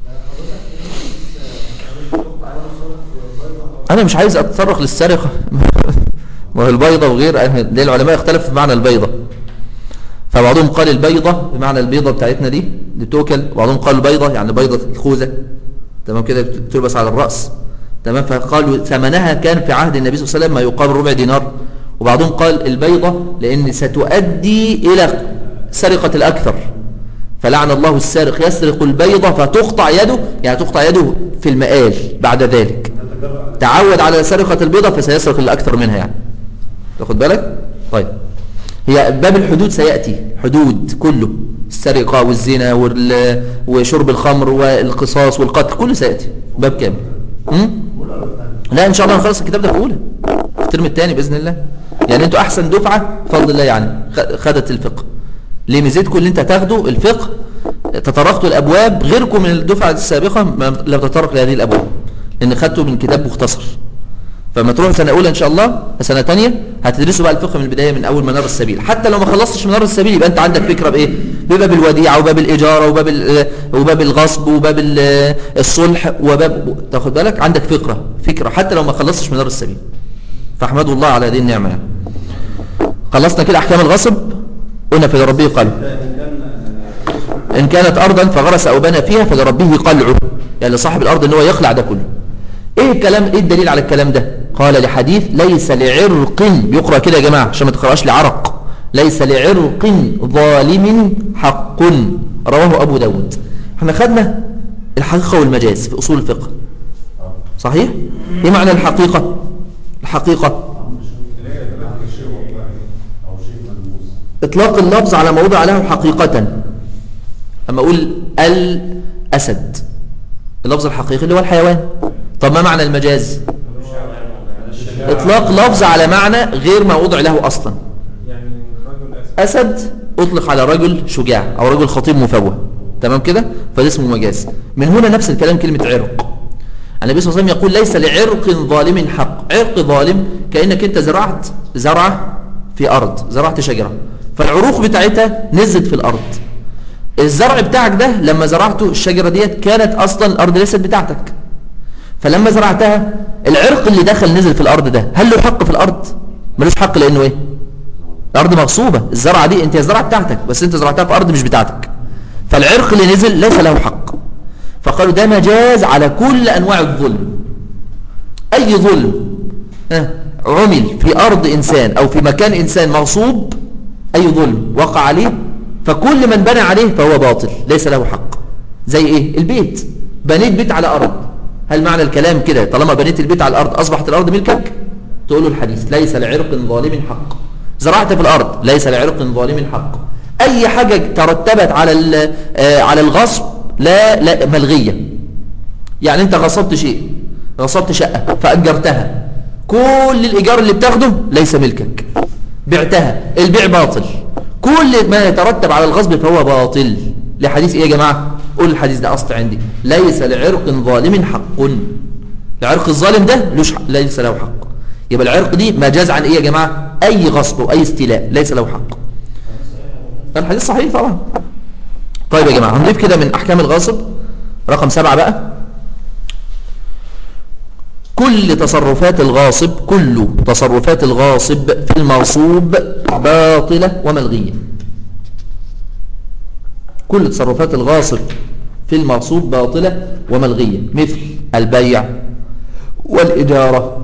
انا مش عايز اتطرق للسرقه ما هو البيضه وغير ده العلماء اختلفوا في معنى البيضه فبعضهم قال البيضة بمعنى البيضة بتاعتنا دي اللي بتوكل وبعضهم قال البيضة يعني بيضة الخوذة تمام كده تلبس على الرأس تمام فقالوا ثمنها كان في عهد النبي صلى الله عليه وسلم ما يقابل ربع دينار وبعضهم قال البيضة لأن ستؤدي إلى سرقة الأكثر فلعن الله السارق يسرق البيضة فتقطع يده يعني تقطع يده في المآل بعد ذلك نتجرأ على تعود على سرقة البيضة فسيسرق الأكثر منها يعني تاخد بالك طيب هي باب الحدود سيأتي حدود كله السرقة والزنا وال- وشرب الخمر والقصاص والقتل كله سيأتي باب كامل م? لا إن شاء الله نخلص الكتاب ده في أولى في الترم الثاني بإذن الله يعني أنتوا أحسن دفعة بفضل الله يعني خ- خدت الفقه ليه ميزتكم اللي أنت تاخده الفقه تطرقتوا الأبواب غيركم من الدفعة السابقة ما لم تطرق لهذه الأبواب لأن خدته من كتاب مختصر فلما تروح سنة أولى إن شاء الله سنة تانية هتدرسوا بقى الفقه من البداية من أول منار السبيل حتى لو ما خلصتش منار السبيل يبقى أنت عندك فكرة بإيه بباب الوديعة وباب الإجارة وباب ال- وباب الغصب وباب ال- الصلح وباب تاخد بالك عندك فكرة فكرة حتى لو ما خلصتش منار السبيل فاحمدوا الله على هذه النعمة يعني. خلصنا كده أحكام الغصب قلنا في ربه قال إن كان آه، إن كانت أرضا فغرس أو بنى فيها فلربه قلعه يعني لصاحب الأرض إن هو يخلع ده كله إيه الكلام إيه الدليل على الكلام ده قال لحديث ليس لعرق بيقرأ كده يا جماعة عشان ما تقرأش لعرق ليس لعرق ظالم حق رواه أبو داود احنا خدنا الحقيقة والمجاز في أصول الفقه صحيح ايه معنى الحقيقة الحقيقة اطلاق اللفظ على ما وضع له حقيقة اما اقول الاسد اللفظ الحقيقي اللي هو الحيوان طب ما معنى المجاز اطلاق لفظ على معنى غير ما وضع له اصلا يعني رجل اسد أسد أطلق على رجل شجاع أو رجل خطيب مفوه تمام كده فده اسمه مجاز من هنا نفس الكلام كلمة عرق النبي صلى الله عليه وسلم يقول ليس لعرق ظالم حق عرق ظالم كأنك أنت زرعت زرعة في أرض زرعت شجرة فالعروق بتاعتها نزلت في الأرض الزرع بتاعك ده لما زرعته الشجرة ديت كانت أصلا الأرض ليست بتاعتك فلما زرعتها العرق اللي دخل نزل في الأرض ده هل له حق في الأرض؟ ملوش حق لأنه إيه؟ الارض مغصوبه الزرعه دي انت الزرعه بتاعتك بس انت زرعتها في ارض مش بتاعتك فالعرق اللي نزل ليس له حق فقالوا ده مجاز على كل انواع الظلم اي ظلم ها، عمل في ارض انسان او في مكان انسان مغصوب اي ظلم وقع عليه فكل من بنى عليه فهو باطل ليس له حق زي ايه البيت بنيت بيت على ارض هل معنى الكلام كده طالما بنيت البيت على الارض اصبحت الارض ملكك تقول له الحديث ليس لعرق ظالم حق زرعت في الارض ليس لعرق ظالم حق اي حاجه ترتبت على ال- آه، على الغصب لا لا ملغيه يعني انت غصبت شيء غصبت شقه فاجرتها كل الايجار اللي بتاخده ليس ملكك بعتها البيع باطل كل ما يترتب على الغصب فهو باطل لحديث ايه يا جماعه قول الحديث ده اصل عندي ليس لعرق ظالم حق العرق الظالم ده لوش حق ليس له حق يبقى العرق دي مجاز عن ايه يا جماعه اي غصب واي استيلاء ليس له حق الحديث صحيح طبعا طيب يا جماعه هنضيف كده من احكام الغاصب رقم سبعة بقى كل تصرفات الغاصب كل تصرفات الغاصب في المغصوب باطلة وملغية كل تصرفات الغاصب في المغصوب باطلة وملغية مثل البيع والإجارة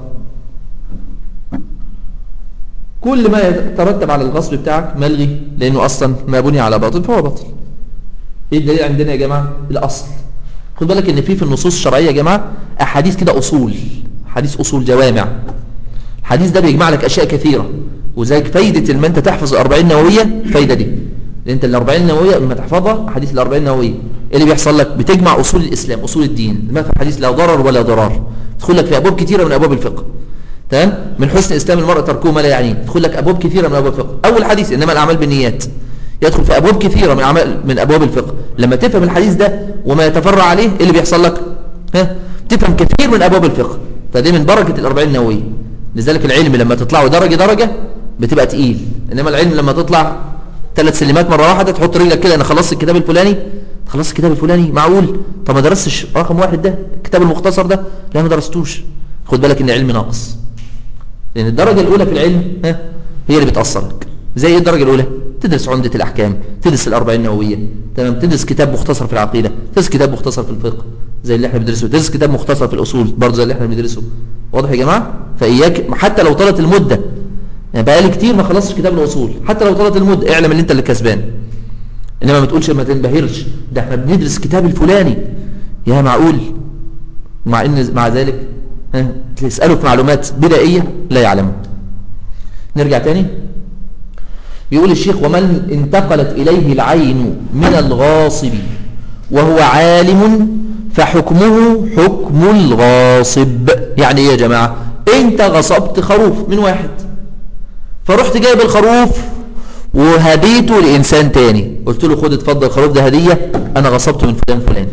كل ما يترتب على الغصب بتاعك ملغي لأنه أصلا ما بني على باطل فهو باطل ايه الدليل عندنا يا جماعة الأصل خد بالك ان في في النصوص الشرعية يا جماعة أحاديث كده أصول حديث أصول جوامع الحديث ده بيجمع لك أشياء كثيرة وذلك فايدة لما أنت تحفظ الأربعين النووية فايدة دي لأن أنت الأربعين النووية لما تحفظها حديث الأربعين النووية إيه اللي بيحصل لك بتجمع أصول الإسلام أصول الدين ما في حديث لا ضرر ولا ضرار تدخل لك في أبواب كثيرة من أبواب الفقه تمام من حسن إسلام المرء تركه ما لا يعنيه تدخل لك أبواب كثيرة من أبواب الفقه أول حديث إنما الأعمال بالنيات يدخل في أبواب كثيرة من أعمال من أبواب الفقه لما تفهم الحديث ده وما يتفرع عليه إيه اللي بيحصل لك ها تفهم كثير من أبواب الفقه فدي من بركة الأربعين النووية لذلك العلم لما تطلعه درجة درجة بتبقى تقيل إنما العلم لما تطلع ثلاث سلمات مرة واحدة تحط رجلك كده أنا خلصت الكتاب الفلاني خلصت الكتاب الفلاني معقول طب ما درستش رقم واحد ده الكتاب المختصر ده لا ما درستوش خد بالك إن العلم ناقص لأن الدرجة الأولى في العلم ها هي اللي بتأثرك زي ايه الدرجة الأولى تدرس عمدة الأحكام تدرس الأربعين النووية تمام تدرس كتاب مختصر في العقيدة تدرس كتاب مختصر في الفقه زي اللي احنا بندرسه تدرس كتاب مختصر في الأصول برضه زي اللي احنا بندرسه واضح يا جماعة فإياك حتى لو طالت المدة يعني بقالي كتير ما خلصتش كتاب الأصول حتى لو طالت المدة اعلم ان انت اللي كسبان انما ما تقولش ما تنبهرش ده احنا بندرس كتاب الفلاني يا معقول مع ان مع ذلك ها، تسأله في معلومات بدائية لا يعلمه نرجع تاني يقول الشيخ ومن انتقلت إليه العين من الغاصب وهو عالم فحكمه حكم الغاصب يعني ايه يا جماعة انت غصبت خروف من واحد فرحت جايب الخروف وهديته لإنسان تاني قلت له خد اتفضل الخروف ده هدية أنا غصبته من فلان فلان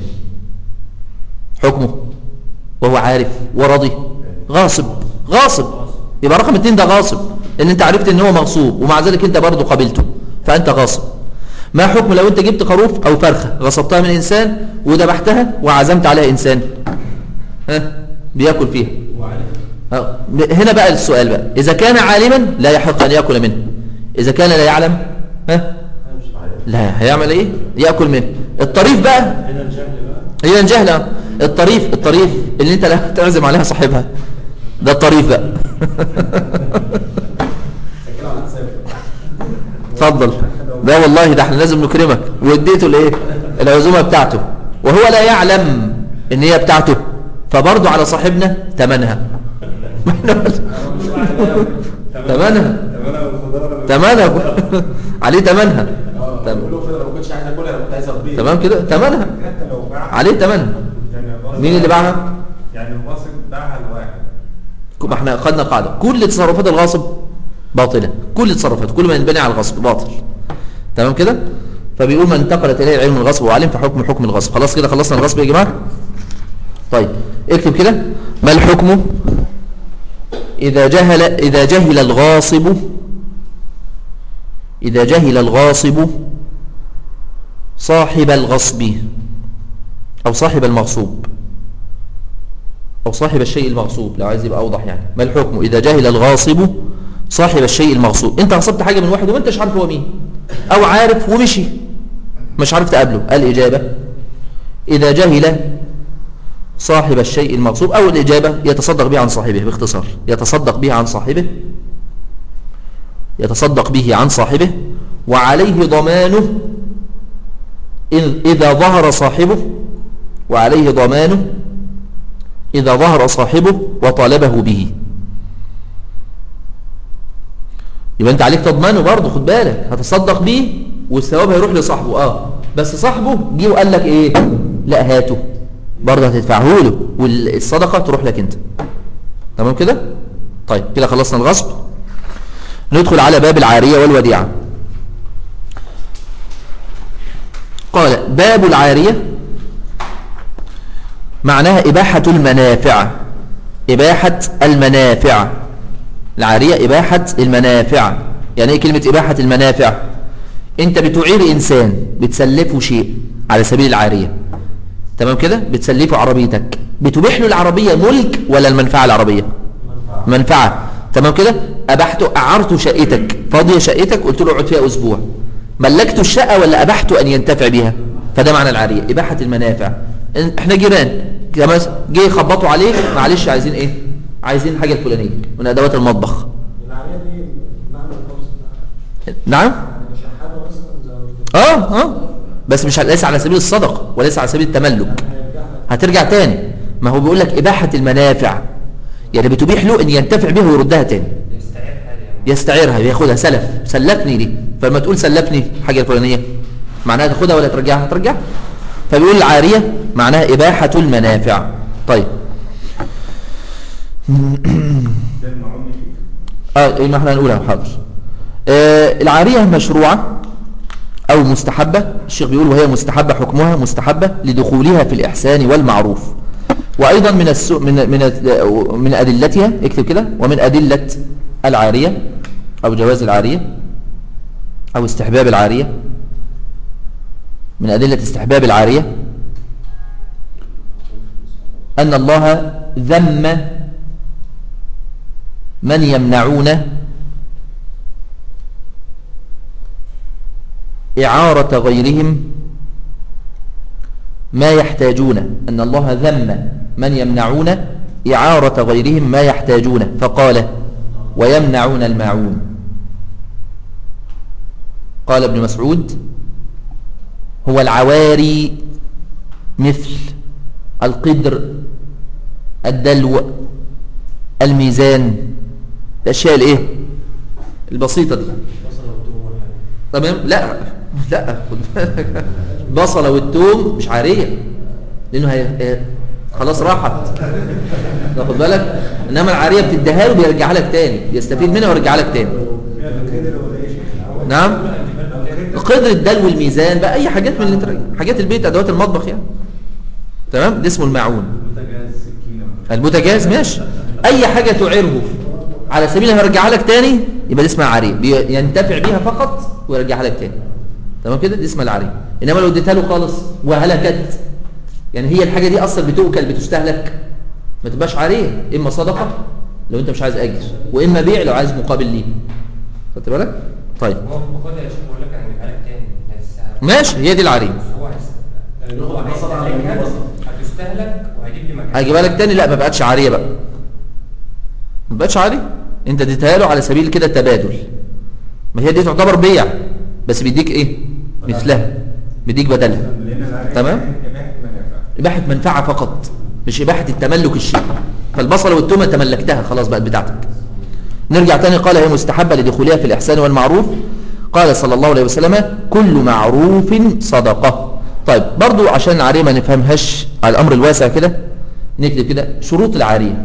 حكمه وهو عارف ورضي غاصب غاصب يبقى رقم اتنين ده غاصب ان انت عرفت ان هو مغصوب ومع ذلك انت برضه قابلته فانت غاصب ما حكم لو انت جبت خروف او فرخة غصبتها من انسان وذبحتها وعزمت عليها انسان ها بياكل فيها ها، هنا بقى السؤال بقى اذا كان عالما لا يحق ان ياكل منه اذا كان لا يعلم ها لا هيعمل ايه ياكل منه الطريف بقى هنا الجهل بقى هي الجهلة الطريف الطريف اللي انت لا تعزم عليها صاحبها ده الطريف بقى اتفضل ده والله ده احنا لازم نكرمك واديته الايه العزومه بتاعته وهو لا يعلم ان هي بتاعته فبرضه على صاحبنا ثمنها ثمنها تمنها والخضار ثمنها عليه ثمنها اه تمام. بقول له فين انا ما كنتش عايز اكلها انا كنت عايز اربيه تمام كده ثمنها حتى لو باعها عليه ثمنها يعني الواصل- مين اللي باعها يعني الواصل باعها لواحد ما احنا خدنا قاعده كل تصرفات الغاصب باطله كل تصرفات كل ما ينبني على الغصب باطل تمام كده فبيقول من انتقلت اليه علم الغصب وعلم فحكم حكم الغصب خلاص كده خلصنا الغصب يا جماعه طيب اكتب كده ما الحكم اذا جهل اذا جهل الغاصب اذا جهل الغاصب صاحب الغصب او صاحب المغصوب أو صاحب الشيء المغصوب لو عايز يبقى أوضح يعني ما الحكم إذا جهل الغاصب صاحب الشيء المغصوب أنت غصبت حاجة من واحد وما أنتش عارف هو مين أو عارف ومشي مش عارف تقابله الإجابة إذا جهل صاحب الشيء المغصوب أو الإجابة يتصدق به عن صاحبه باختصار يتصدق به عن صاحبه يتصدق به عن صاحبه وعليه ضمانه إذ- إذا ظهر صاحبه وعليه ضمانه إذا ظهر صاحبه وطالبه به يبقى انت عليك تضمنه برضه خد بالك هتصدق بيه والثواب هيروح لصاحبه اه بس صاحبه جه وقال لك ايه لا هاته برضه هتدفعه له والصدقه تروح لك انت تمام كده طيب كده خلصنا الغصب ندخل على باب العاريه والوديعه قال باب العاريه معناها إباحة المنافع إباحة المنافع العارية إباحة المنافع يعني إيه كلمة إباحة المنافع أنت بتعير إنسان بتسلفه شيء على سبيل العارية تمام كده بتسلفه عربيتك بتبيح له العربية ملك ولا المنفعة العربية منفعة تمام كده أبحته أعرت شقتك فاضية شقتك قلت له اقعد فيها أسبوع ملكت الشقة ولا أبحت أن ينتفع بها فده معنى العارية إباحة المنافع إن- احنا جيران كما س- جه يخبطوا عليك معلش عايزين ايه عايزين حاجة الفلانية من أدوات المطبخ العملية دي معنى الخمس نعم يعني شحاتة مثلا زي اه اه بس مش على- ليس على سبيل الصدقة وليس على سبيل التملك هترجع تاني ما هو بيقول لك إباحة المنافع يعني بتبيح له أن ينتفع بها ويردها تاني يستعير حاجة يعني يستعيرها بياخدها سلف سلفني دي فلما تقول سلفني حاجة الفلانية معناها تاخدها ولا ترجعها ترجعها فبيقول العارية معناها إباحة المنافع طيب ده المعون فيه اه إيه ما احنا هنقولها حاضر آه العارية مشروعة أو مستحبة الشيخ بيقول وهي مستحبة حكمها مستحبة لدخولها في الإحسان والمعروف وأيضا من السو من من من أدلتها اكتب كده ومن أدلة العارية أو جواز العارية أو استحباب العارية من أدلة استحباب العارية أن الله ذم من يمنعون إعارة غيرهم ما يحتاجون أن الله ذم من يمنعون إعارة غيرهم ما يحتاجون فقال ويمنعون الماعون قال ابن مسعود هو العواري مثل القدر الدلو الميزان الأشياء الايه البسيطة دي تمام لا لا خد بالك. البصلة والثوم مش عارية لأنه هي... هي... خلاص راحت واخد بالك إنما العارية بتديها له بيرجعها لك تاني بيستفيد منها ويرجعها لك تاني نعم القدر الدلو الميزان بقى أي حاجات من اللي ترجع حاجات البيت أدوات المطبخ يعني تمام ده اسمه الماعون بوتاجاز سكينة البوتاجاز ماشي اي حاجة تعيره على سبيل انها يرجعها لك تاني يبقى دي اسمها عارية بي- ينتفع بيها فقط ويرجعها لك تاني تمام كده دي اسمها العارية انما لو اديتها له خالص وهلكت يعني هي الحاجة دي اصلا بتؤكل بتستهلك ما تبقاش عارية اما صدقة لو انت مش عايز اجر واما بيع لو عايز مقابل ليه خدت بالك طيب هو في مقابل يا شيخ بقول لك انا هجيبها لك تاني لسه ماشي هي دي العارية هو عايز هو هيستهلكها هتستهلك وهيجيب لي مكان هجيبها لك تاني لا ما بقتش عارية بقى ما بقتش عارية انت اديتها له على سبيل كده التبادل ما هي دي تعتبر بيع بس بيديك ايه مثلها بيديك بدلها لأن العارية تمام. إباحة منافع إباحة منفعة فقط مش إباحة التملك الشيء فالبصل والتومة تملكتها خلاص بقت بتاعتك نرجع تاني قال هي مستحبة لدخولها في الإحسان والمعروف قال صلى الله عليه وسلم كل معروف صدقة طيب برضو عشان العارية ما نفهمهاش على الأمر الواسع كده نكتب كده شروط العارية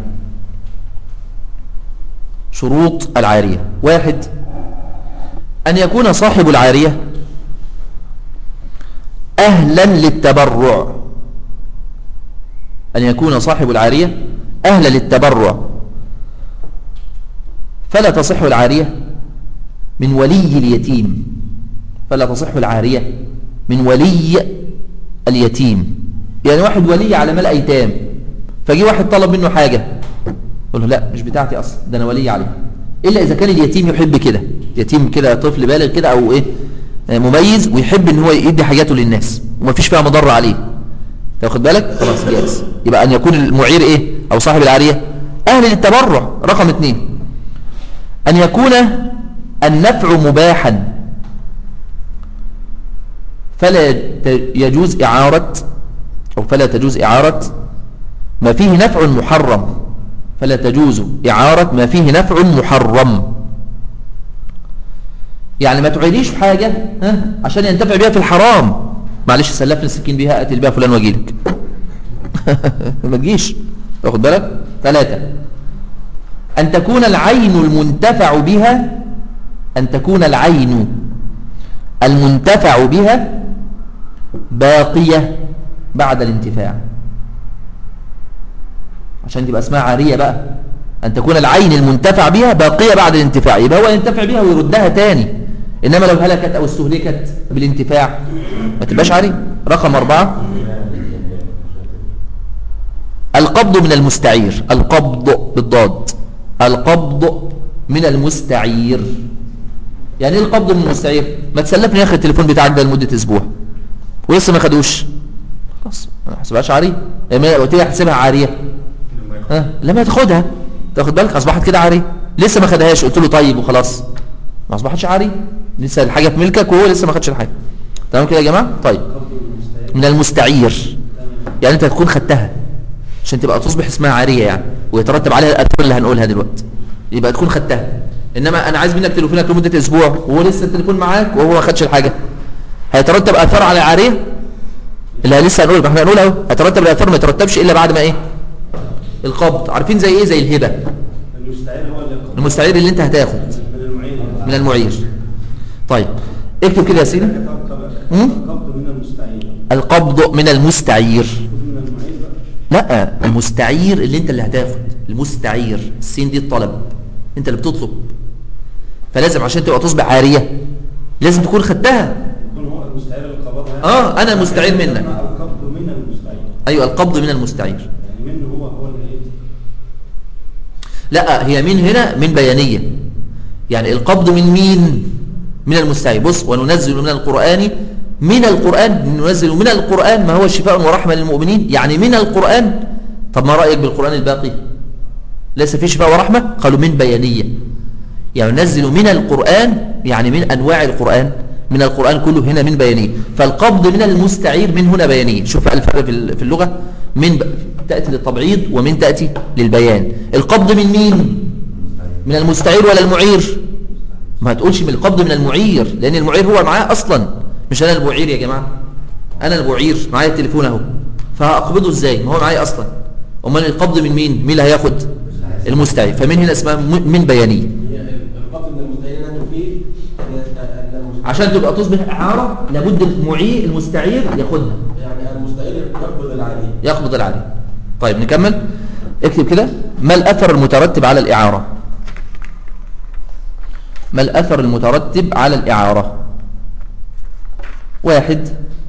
شروط العارية واحد أن يكون صاحب العارية أهلا للتبرع أن يكون صاحب العارية أهلا للتبرع فلا تصح العارية من ولي اليتيم فلا تصح العارية من ولي اليتيم يعني واحد ولي على مال أيتام فجي واحد طلب منه حاجة يقول له لا مش بتاعتي أصلا ده أنا ولي عليه إلا إذا كان اليتيم يحب كده يتيم كده طفل بالغ كده أو إيه آه، مميز ويحب إن هو يدي حاجاته للناس ومفيش فيها مضرة عليه تاخد بالك خلاص جائز يبقى أن يكون المعير إيه أو صاحب العارية أهل للتبرع رقم اثنين أن يكون النفع مباحا فلا ت- يجوز إعارة أو فلا تجوز إعارة ما فيه نفع محرم فلا تجوز إعارة ما فيه نفع محرم يعني ما تعيريش حاجة ها عشان ينتفع بها في الحرام معلش سلفني السكين بيها أقتل بها فلان واجيلك ما تجيش تاخد بالك ثلاثة أن تكون العين المنتفع بها أن تكون العين المنتفع بها باقية بعد الانتفاع عشان تبقى اسمها عارية بقى أن تكون العين المنتفع بها باقية بعد الانتفاع يبقى هو ينتفع بها ويردها تاني إنما لو هلكت أو استهلكت بالانتفاع ما تبقاش عارية رقم أربعة القبض من المستعير القبض بالضاد القبض من المستعير يعني ايه القبض من المستعير ما تسلفني يا اخي التليفون بتاعك ده لمده اسبوع ولسه ما خدوش خلاص ما حسبهاش عاريه لما قلت لي احسبها عاريه ها لما تاخدها تاخد بالك اصبحت كده عاريه لسه ما خدهاش قلت له طيب وخلاص ما اصبحتش عاريه لسه الحاجه في ملكك وهو لسه ما خدش الحاجه تمام كده يا جماعه طيب من المستعير يعني انت تكون خدتها عشان تبقى تصبح اسمها عاريه يعني ويترتب عليها الاثار اللي هنقولها دلوقتي يبقى تكون خدتها انما انا عايز منك تليفونك لمده اسبوع وهو لسه التليفون معاك وهو ما خدش الحاجه هيترتب اثار على العاريه اللي لسه هنقول ما احنا هنقول اهو هيترتب الاثار ما يترتبش الا بعد ما ايه القبض عارفين زي ايه زي الهبه المستعير هو اللي يقبض. المستعير اللي انت هتاخد من المعير من المعير طيب اكتب كده يا سيدي مم؟ القبض من المستعير القبض من المستعير من المعير بقى لا المستعير اللي انت اللي هتاخد المستعير السين دي الطلب انت اللي بتطلب فلازم عشان تبقى تصبح عارية لازم تكون خدتها يكون هو المستعير اللي قبضها اه انا المستعير منك القبض من المستعير ايوه القبض من المستعير يعني منه هو هو اللي هيدي لا هي من هنا من بيانية يعني القبض من مين من المستعير بص وننزل من القرآن من القرآن ننزل من القرآن ما هو شفاء ورحمة للمؤمنين يعني من القرآن طب ما رأيك بالقرآن الباقي ليس فيه شفاء ورحمة قالوا من بيانية يعني ننزل من القرآن يعني من أنواع القرآن من القرآن كله هنا من بيانية فالقبض من المستعير من هنا بيانية شوف بقى الفرق في في اللغة من ب... تأتي للتبعيض ومن تأتي للبيان القبض من مين من المستعير ولا المعير ما تقولش من القبض من المعير لأن المعير هو معاه أصلا مش أنا المعير يا جماعة أنا المعير معايا التليفون أهو فهقبضه إزاي ما هو معايا أصلا أمال القبض من مين مين اللي هياخد المستعير فمن هنا اسمها م- من بيانية هي القبض من المستعير اللي انتوا فيه أن- أن- عشان تبقى تصبح إعارة لابد المعير المستعير ياخدها يعني المستعير يقبض العادي يقبض العلي طيب نكمل اكتب كده ما الأثر المترتب على الإعارة ما الأثر المترتب على الإعارة واحد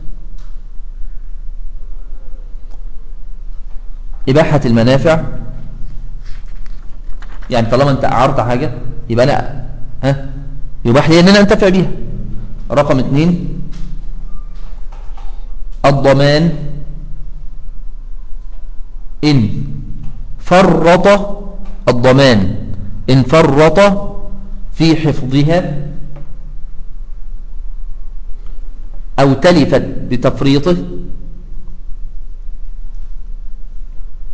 إباحة المنافع يعني طالما أنت أعرت حاجة يبقى أنا ها يباح لي أن أنا أنتفع بيها رقم اثنين الضمان إن فرط الضمان إن فرط في حفظها أو تلفت بتفريطه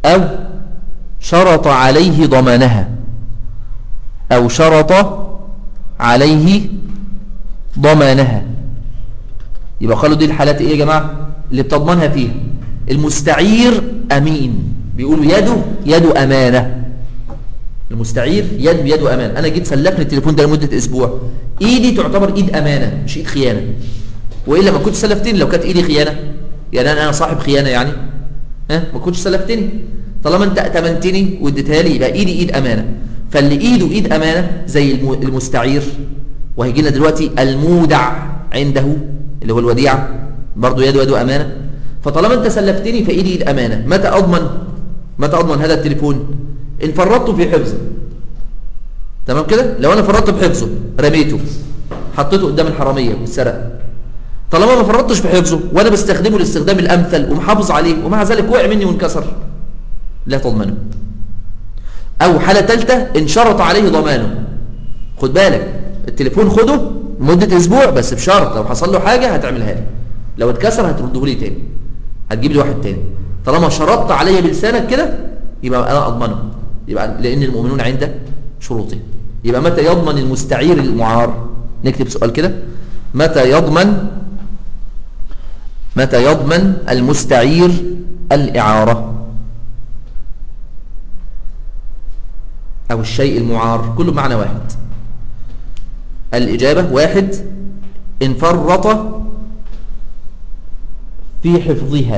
أو شرط عليه ضمانها أو شرط عليه ضمانها يبقى قالوا دي الحالات ايه يا جماعة اللي بتضمنها فيها المستعير أمين بيقولوا يده يده أمانة المستعير يد بيد أمان أنا جيت سلفني التليفون ده لمدة أسبوع إيدي تعتبر إيد أمانة مش إيد خيانة وإلا ما كنتش سلفتني لو كانت إيدي خيانة يعني أنا أنا صاحب خيانة يعني ها ما كنتش سلفتني طالما أنت أتمنتني واديتها لي يبقى إيدي إيد أمانة فاللي إيده إيد أمانة زي الم- المستعير وهيجي لنا دلوقتي المودع عنده اللي هو الوديعة برضه يده يده أمانة فطالما أنت سلفتني فإيدي إيد أمانة متى أضمن متى أضمن هذا التليفون إن فرطت في حفظه تمام كده لو أنا فرطت في حفظه رميته حطيته قدام الحرامية والسرق طالما ما فرطتش في حفظه وأنا بستخدمه الاستخدام الأمثل ومحافظ عليه ومع ذلك وقع مني وانكسر لا تضمنه أو حالة ثالثة إن شرط عليه ضمانه خد بالك التليفون خده مدة أسبوع بس بشرط لو حصل له حاجة هتعملها لي لو اتكسر هترده لي تاني هتجيب لي واحد تاني طالما شرطت عليا بلسانك كده يبقى أنا أضمنه يبقى لأن المؤمنون عند شروطه يبقى متى يضمن المستعير المعار نكتب سؤال كده متى يضمن متى يضمن المستعير الإعارة أو الشيء المعار كله معنى واحد الإجابة واحد إن فرط في حفظها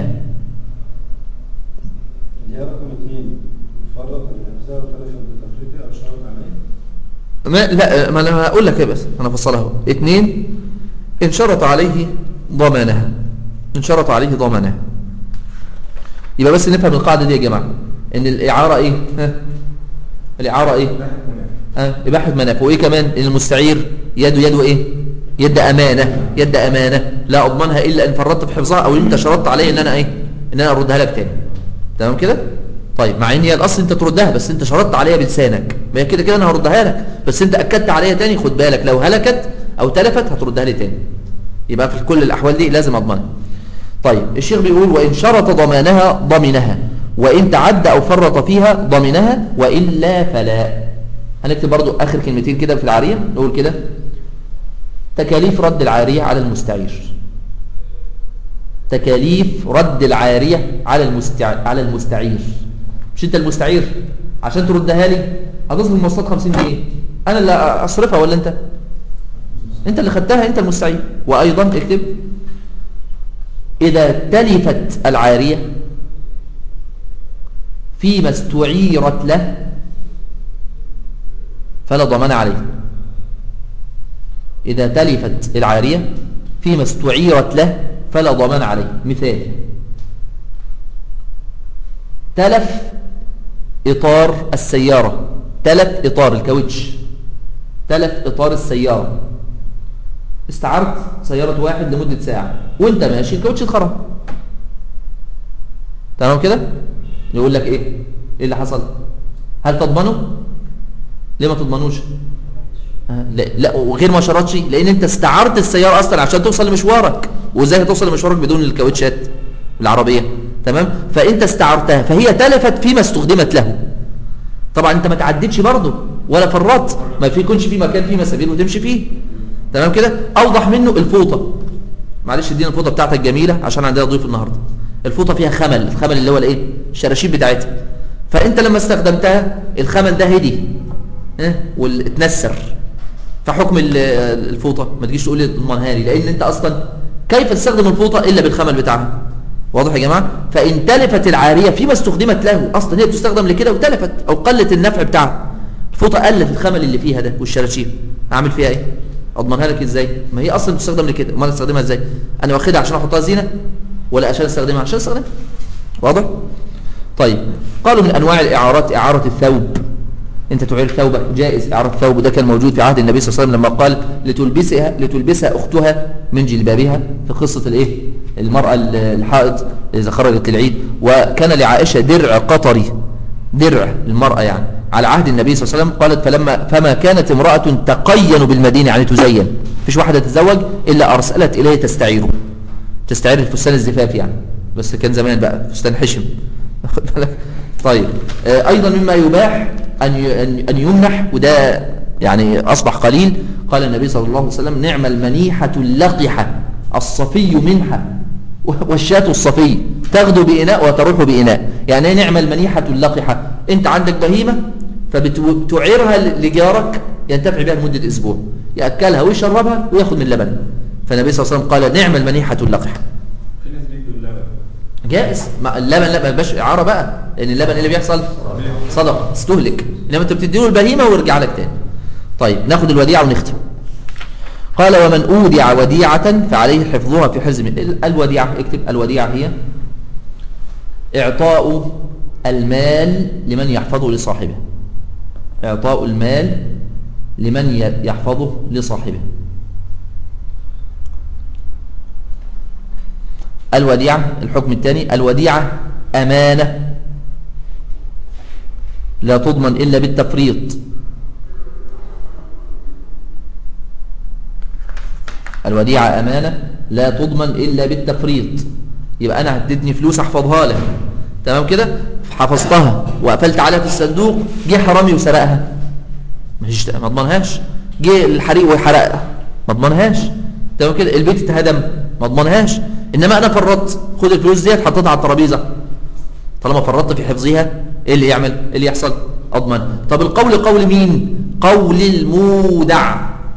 اللي هي رقم اثنين فرط الإحساء وتلف بتفريطه أو شرط عليه ما لا ما انا هقول لك ايه بس انا افصلها اهو اثنين ان شرط عليه ضمانها ان شرط عليه ضمانها يبقى بس نفهم القاعده دي يا جماعه ان الاعاره ايه ها الاعاره ايه ها اباحه منافع وايه كمان ان المستعير يده يده ايه يد امانه يد امانه لا اضمنها الا ان فرطت في حفظها او انت شرطت علي ان انا ايه ان انا اردها لك تاني تمام كده طيب مع ان هي الاصل انت تردها بس انت شرطت عليها بلسانك ما هي كده كده انا هردها لك بس انت اكدت عليها تاني خد بالك لو هلكت او تلفت هتردها لي تاني يبقى في كل الاحوال دي لازم اضمنها طيب الشيخ بيقول وان شرط ضمانها ضمنها وان تعدى او فرط فيها ضمنها والا فلا هنكتب برضو اخر كلمتين كده في العاريه نقول كده تكاليف رد العاريه على المستعير تكاليف رد العاريه على المستع... على المستعير مش انت المستعير عشان تردها لي هتصرف المواصلات 50 جنيه انا اللي اصرفها ولا انت انت اللي خدتها انت المستعير وايضا اكتب اذا تلفت العاريه فيما استعيرت له فلا ضمان عليه إذا تلفت العارية فيما استعيرت له فلا ضمان عليه مثال تلف إطار السيارة تلف إطار الكاوتش تلف إطار السيارة استعرت سيارة واحد لمدة ساعة وانت ماشي الكاوتش اتخرم تمام كده يقول لك ايه ايه اللي حصل هل تضمنه ليه ما تضمنوش آه، لا لا وغير ما شرطش لان انت استعرت السياره اصلا عشان توصل لمشوارك وازاي هتوصل لمشوارك بدون الكاوتشات العربيه تمام فانت استعرتها فهي تلفت فيما استخدمت له طبعا انت ما تعديتش برضه ولا فرطت ما في يكونش في مكان فيه مسامير وتمشي فيه تمام كده اوضح منه الفوطه معلش ادينا الفوطه بتاعتك جميله عشان عندنا ضيوف النهارده الفوطه فيها خمل الخمل اللي هو الايه الشراشيب بتاعتها فانت لما استخدمتها الخمل ده هدي ها واتنسر فحكم ال- الفوطه ما تجيش تقول لي اضمنها لي لان انت اصلا كيف تستخدم الفوطه الا بالخمل بتاعها واضح يا جماعه فان تلفت العاريه فيما استخدمت له اصلا هي بتستخدم لكده وتلفت او قلت النفع بتاعها الفوطه قلت الخمل اللي فيها ده والشراشيب اعمل فيها ايه اضمنها لك ازاي ما هي اصلا بتستخدم لكده امال استخدمها ازاي انا واخدها عشان احطها زينه ولا عشان استخدمها عشان استخدمها واضح طيب قالوا من انواع الاعارات اعاره الثوب انت تعير ثوبك جائز اعاره الثوب ده كان موجود في عهد النبي صلى الله عليه وسلم لما قال لتلبسها لتلبسها اختها من جلبابها في قصه الايه المراه الحائض اذا خرجت للعيد وكان لعائشه درع قطري درع المراه يعني على عهد النبي صلى الله عليه وسلم قالت فلما فما كانت امراه تقين بالمدينه يعني تزين مفيش واحده تتزوج الا ارسلت اليه تستعيره تستعير الفستان الزفاف يعني بس كان زمان بقى فستان حشم واخد بالك طيب آه، أيضا مما يباح أن ي- أن- أن يمنح وده يعني أصبح قليل قال النبي صلى الله عليه وسلم نعم المنيحة اللقحة الصفي منحة والشاة الصفي تغدو بإناء وتروح بإناء يعني ايه نعم المنيحة اللقحة أنت عندك بهيمة فبتعيرها لجارك ينتفع بها لمدة أسبوع يأكلها ويشربها ويأخذ من لبن فالنبي صلى الله عليه وسلم قال نعم المنيحة اللقحة في ناس بيدوا اللبن جائز ما اللبن لا ما يبقاش اعاره بقى لان اللبن إيه اللي بيحصل صدقه استهلك انما انت بتديله البهيمه ويرجع لك تاني طيب ناخد الوديعه ونختم قال ومن اودع وديعه فعليه حفظها في حزم ال- الوديعه اكتب الوديعه هي اعطاء المال لمن يحفظه لصاحبه اعطاء المال لمن ي- يحفظه لصاحبه الوديعة الحكم الثاني الوديعة أمانة لا تضمن إلا بالتفريط الوديعة أمانة لا تضمن إلا بالتفريط يبقى أنا هتدني فلوس أحفظها لك تمام كده حفظتها وقفلت عليها في الصندوق جه حرامي وسرقها مش ما اضمنهاش جه الحريق وحرقها ما اضمنهاش تمام كده البيت اتهدم ما اضمنهاش انما انا فرطت خد الفلوس ديت حطيتها على الترابيزه طالما فرطت في حفظها ايه اللي يعمل ايه اللي يحصل اضمن طب القول قول مين قول المودع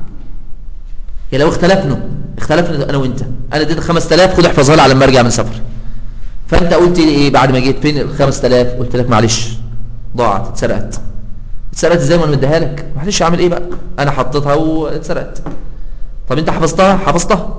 يا لو اختلفنا اختلفنا انا وانت انا اديتك 5000 خد احفظها لي على لما ارجع من سفر فانت قلت لي ايه بعد ما جيت فين ال 5000 قلت لك معلش ضاعت اتسرقت اتسرقت ازاي وانا مديها لك معلش اعمل ايه بقى انا حطيتها واتسرقت طب انت حفظتها حفظتها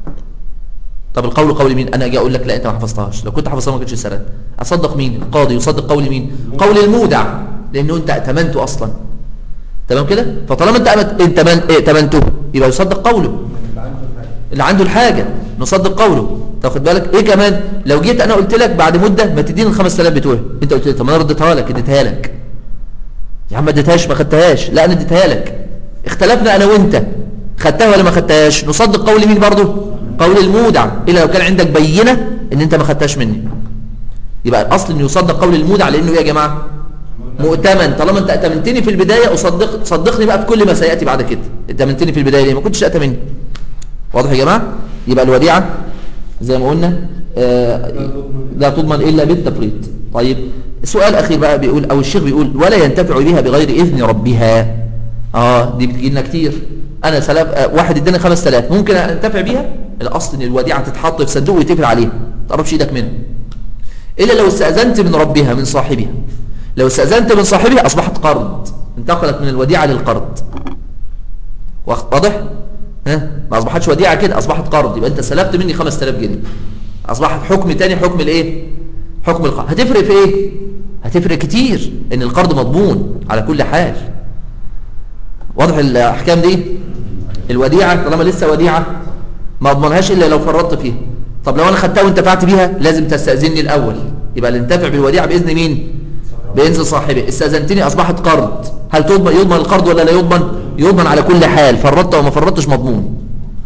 طب القول قول مين انا اجي اقول لك لا انت ما حفظتهاش لو كنت حفظتها ما كنتش سرقت اصدق مين القاضي يصدق قول مين قول المودع لانه انت ائتمنته اصلا تمام كده فطالما انت أمت- انت من- ائتمنته يبقى يصدق قوله اللي عنده الحاجه نصدق قوله تاخد بالك ايه كمان لو جيت انا قلت لك بعد مده ما تديني ال 5000 بتوعي انت قلت لي طب ما انا رديتها لك اديتها لك يا عم ما اديتهاش ما خدتهاش لا انا اديتها لك اختلفنا انا وانت خدتها ولا ما خدتهاش نصدق قول مين برضه قول المودع الا لو كان عندك بينه ان انت ما خدتهاش مني يبقى الاصل انه يصدق قول المودع لانه ايه يا جماعه مؤتمن طالما انت اتمنتني في البدايه اصدق صدقني بقى في كل ما سياتي بعد كده اتمنتني في البدايه ليه ما كنتش اتمني واضح يا جماعه يبقى الوديعه زي ما قلنا آه، لا تضمن الا بالتفريط طيب سؤال اخير بقى بيقول او الشيخ بيقول ولا ينتفع بها بغير اذن ربها اه دي بتجي لنا كتير انا سلام آه، واحد اداني 5000 ممكن انتفع بيها الاصل ان الوديعه تتحط في صندوق ويتقفل عليها ما تقربش ايدك منها الا لو استاذنت من ربها من صاحبها لو استاذنت من صاحبها اصبحت قرض انتقلت من الوديعه للقرض واخ- واضح ها ما اصبحتش وديعه كده اصبحت قرض يبقى انت سلبت مني 5000 جنيه اصبحت حكم تاني حكم الايه حكم القرض هتفرق في ايه هتفرق كتير ان القرض مضمون على كل حال واضح الاحكام دي الوديعه طالما لسه وديعه ما اضمنهاش الا لو فرطت فيها طب لو انا خدتها وانتفعت بيها لازم تستاذني الاول يبقى اللي انتفع بالوديعه باذن مين باذن صاحبه استاذنتني اصبحت قرض هل تضمن يضمن القرض ولا لا يضمن يضمن على كل حال فرطت او ما فرطتش مضمون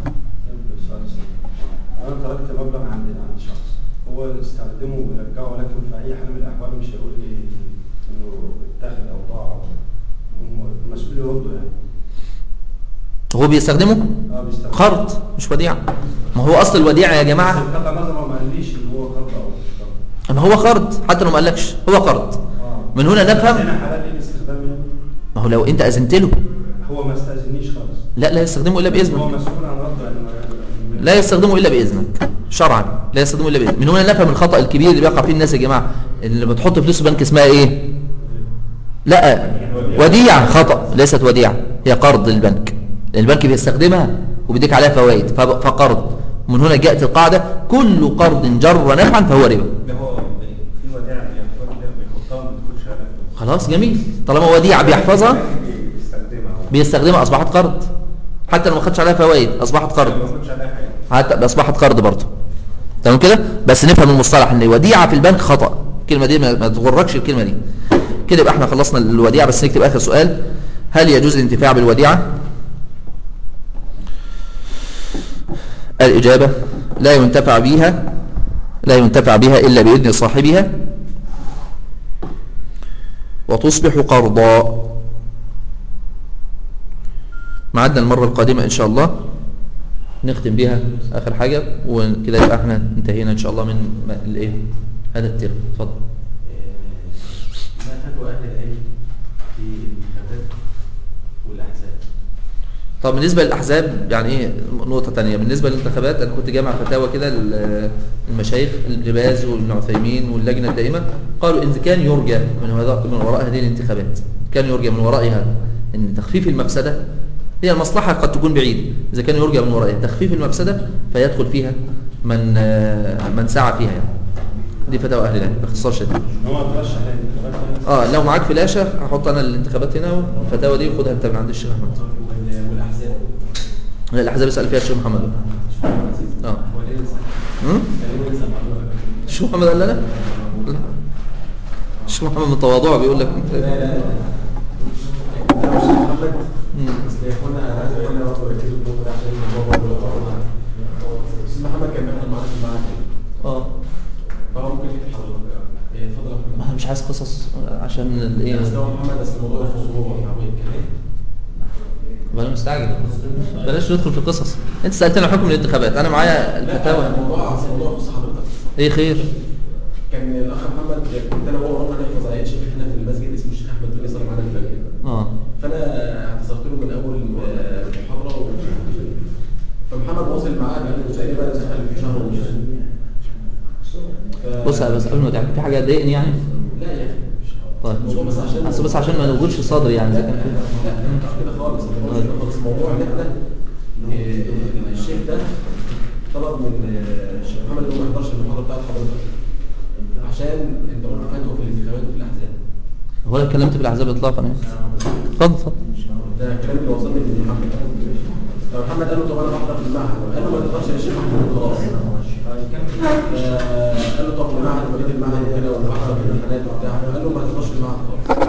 انا تركت مبلغ عند عند شخص هو استخدمه ويرجعه لكن في اي حال من الاحوال مش هيقول لي انه اتاخد او ضاع أو- مسؤول يرده يعني هو بيستخدمه اه بيستخدمه قرض مش وديعه ما هو اصل الوديعه يا بس جماعه بقطع نظره ما قاليش ان هو قرض او مش قرض ما هو قرض حتى لو ما قالكش هو قرض اه من هنا نفهم هنا حلال ايه الاستخدام منه ما هو لو انت اذنت له هو ما استاذنيش خالص لا لا يستخدمه الا هو باذنك مسؤول عن رده يعني ما- لا يستخدمه الا باذنك شرعا لا يستخدمه الا باذنك من هنا نفهم الخطا الكبير اللي بيقع فيه الناس يا جماعه اللي بتحط فلوس في بنك اسمها ايه لا وديعه خطا ليست وديعه هي قرض للبنك البنك بيستخدمها وبيديك عليها فوائد فب- فقرض من هنا جاءت القاعده كل قرض جر نفعا فهو ربا ده هو في ودائع بيحفظ بيحطها ما بتكونش عليها فلوس. خلاص جميل طالما وديعه بيحفظها بيستخدمها هو. بيستخدمها اصبحت قرض حتى لو ما خدش عليها فوائد اصبحت قرض ما بياخدش عليها حاجه حتى اصبحت قرض برضه تمام كده بس نفهم المصطلح ان وديعه في البنك خطا الكلمه دي ما ما تغركش الكلمه دي كده يبقى احنا خلصنا الوديعه بس نكتب اخر سؤال هل يجوز الانتفاع بالوديعه الاجابه لا ينتفع بها لا ينتفع بها الا باذن صاحبها وتصبح قرضا معدنا المرة القادمة إن شاء الله نختم بها آخر حاجة وكده يبقى احنا انتهينا إن شاء الله من م- الإيه هذا الترم اتفضل ما فتوى أهل العلم في الانتخابات والأحزاب طب بالنسبة للأحزاب يعني إيه نقطة تانية بالنسبة للانتخابات أنا كنت جامع فتاوى كده لل- المشايخ ابن باز وابن عثيمين واللجنة الدائمة قالوا إن كان يرجى من هذا من وراء هذه الانتخابات كان يرجى من ورائها أن تخفيف المفسدة هي المصلحة قد تكون بعيد إذا كان يرجى من ورائها تخفيف المفسدة فيدخل فيها من آه، من سعى فيها يعني دي فتاوى أهل العلم باختصار شديد ان هو ترشح للانتخابات اه لو معاك فلاشة هحط أنا الانتخابات هنا والفتاوى دي وخدها أنت من عند الشيخ أحمد وال- والأحزاب لا، الأحزاب يسأل فيها الشيخ محمد اه هو ليه ينسى؟ هم؟ ليه ينسى الموضوع؟ الشيخ محمد قال لنا لا الشيخ محمد من تواضعه بيقول لك لا لا لا لا مش محمد مم. بس يكون انا عايز اقول لك ركزوا الجمهور ده عشان الموضوع ده استاذ محمد كان بياخد معاك معاك اه فهو ممكن يفتح حضرتك إيه، اتفضل يا محمد انا مش عايز قصص عشان الايه بس هو محمد بس الموضوع في صعوبه كمان انا مستعجل بلاش ندخل في قصص انت سالتني عن حكم الانتخابات انا معايا الفتاوى الموضوع الموضوع خص حضرتك ايه خير كان الاخ محمد كنت انا وهو رحنا نحفظ ايات شيخ هنا في المسجد اسمه الشيخ احمد بن يسار معانا الفجر اه فانا اعتذرت له من اول آه، المحاضره و... فمحمد واصل معاه قال له تقريبا دخل في شهر ونص ف- بص بس قبل ما تعمل في حاجه تضايقني يعني لا يا اخي مش طيب الموضوع بس عشان بس بس عشان ما نقولش صدري يعني اذا كان لا كده لا مش كده خالص الموضوع مش كده خالص الموضوع ان احنا آه، الشيخ ده طلب من آه، الشيخ محمد انه ما يحضرش المحاضره بتاعت حضرتك عشان انت قلت فتوى في الانتخابات وفي الاحزاب هو انا اتكلمت في الاحزاب اطلاقا يعني اتفضل اتفضل ده الكلام اللي وصلني من محمد فمحمد قال له طب انا بحضر في المعهد قال له ما تقدرش يا شيخ محمود خلاص آه، قال له طب المعهد وليد المعهد كده وبحضر في الامتحانات وبتاع قال له ما تقدرش المعهد خالص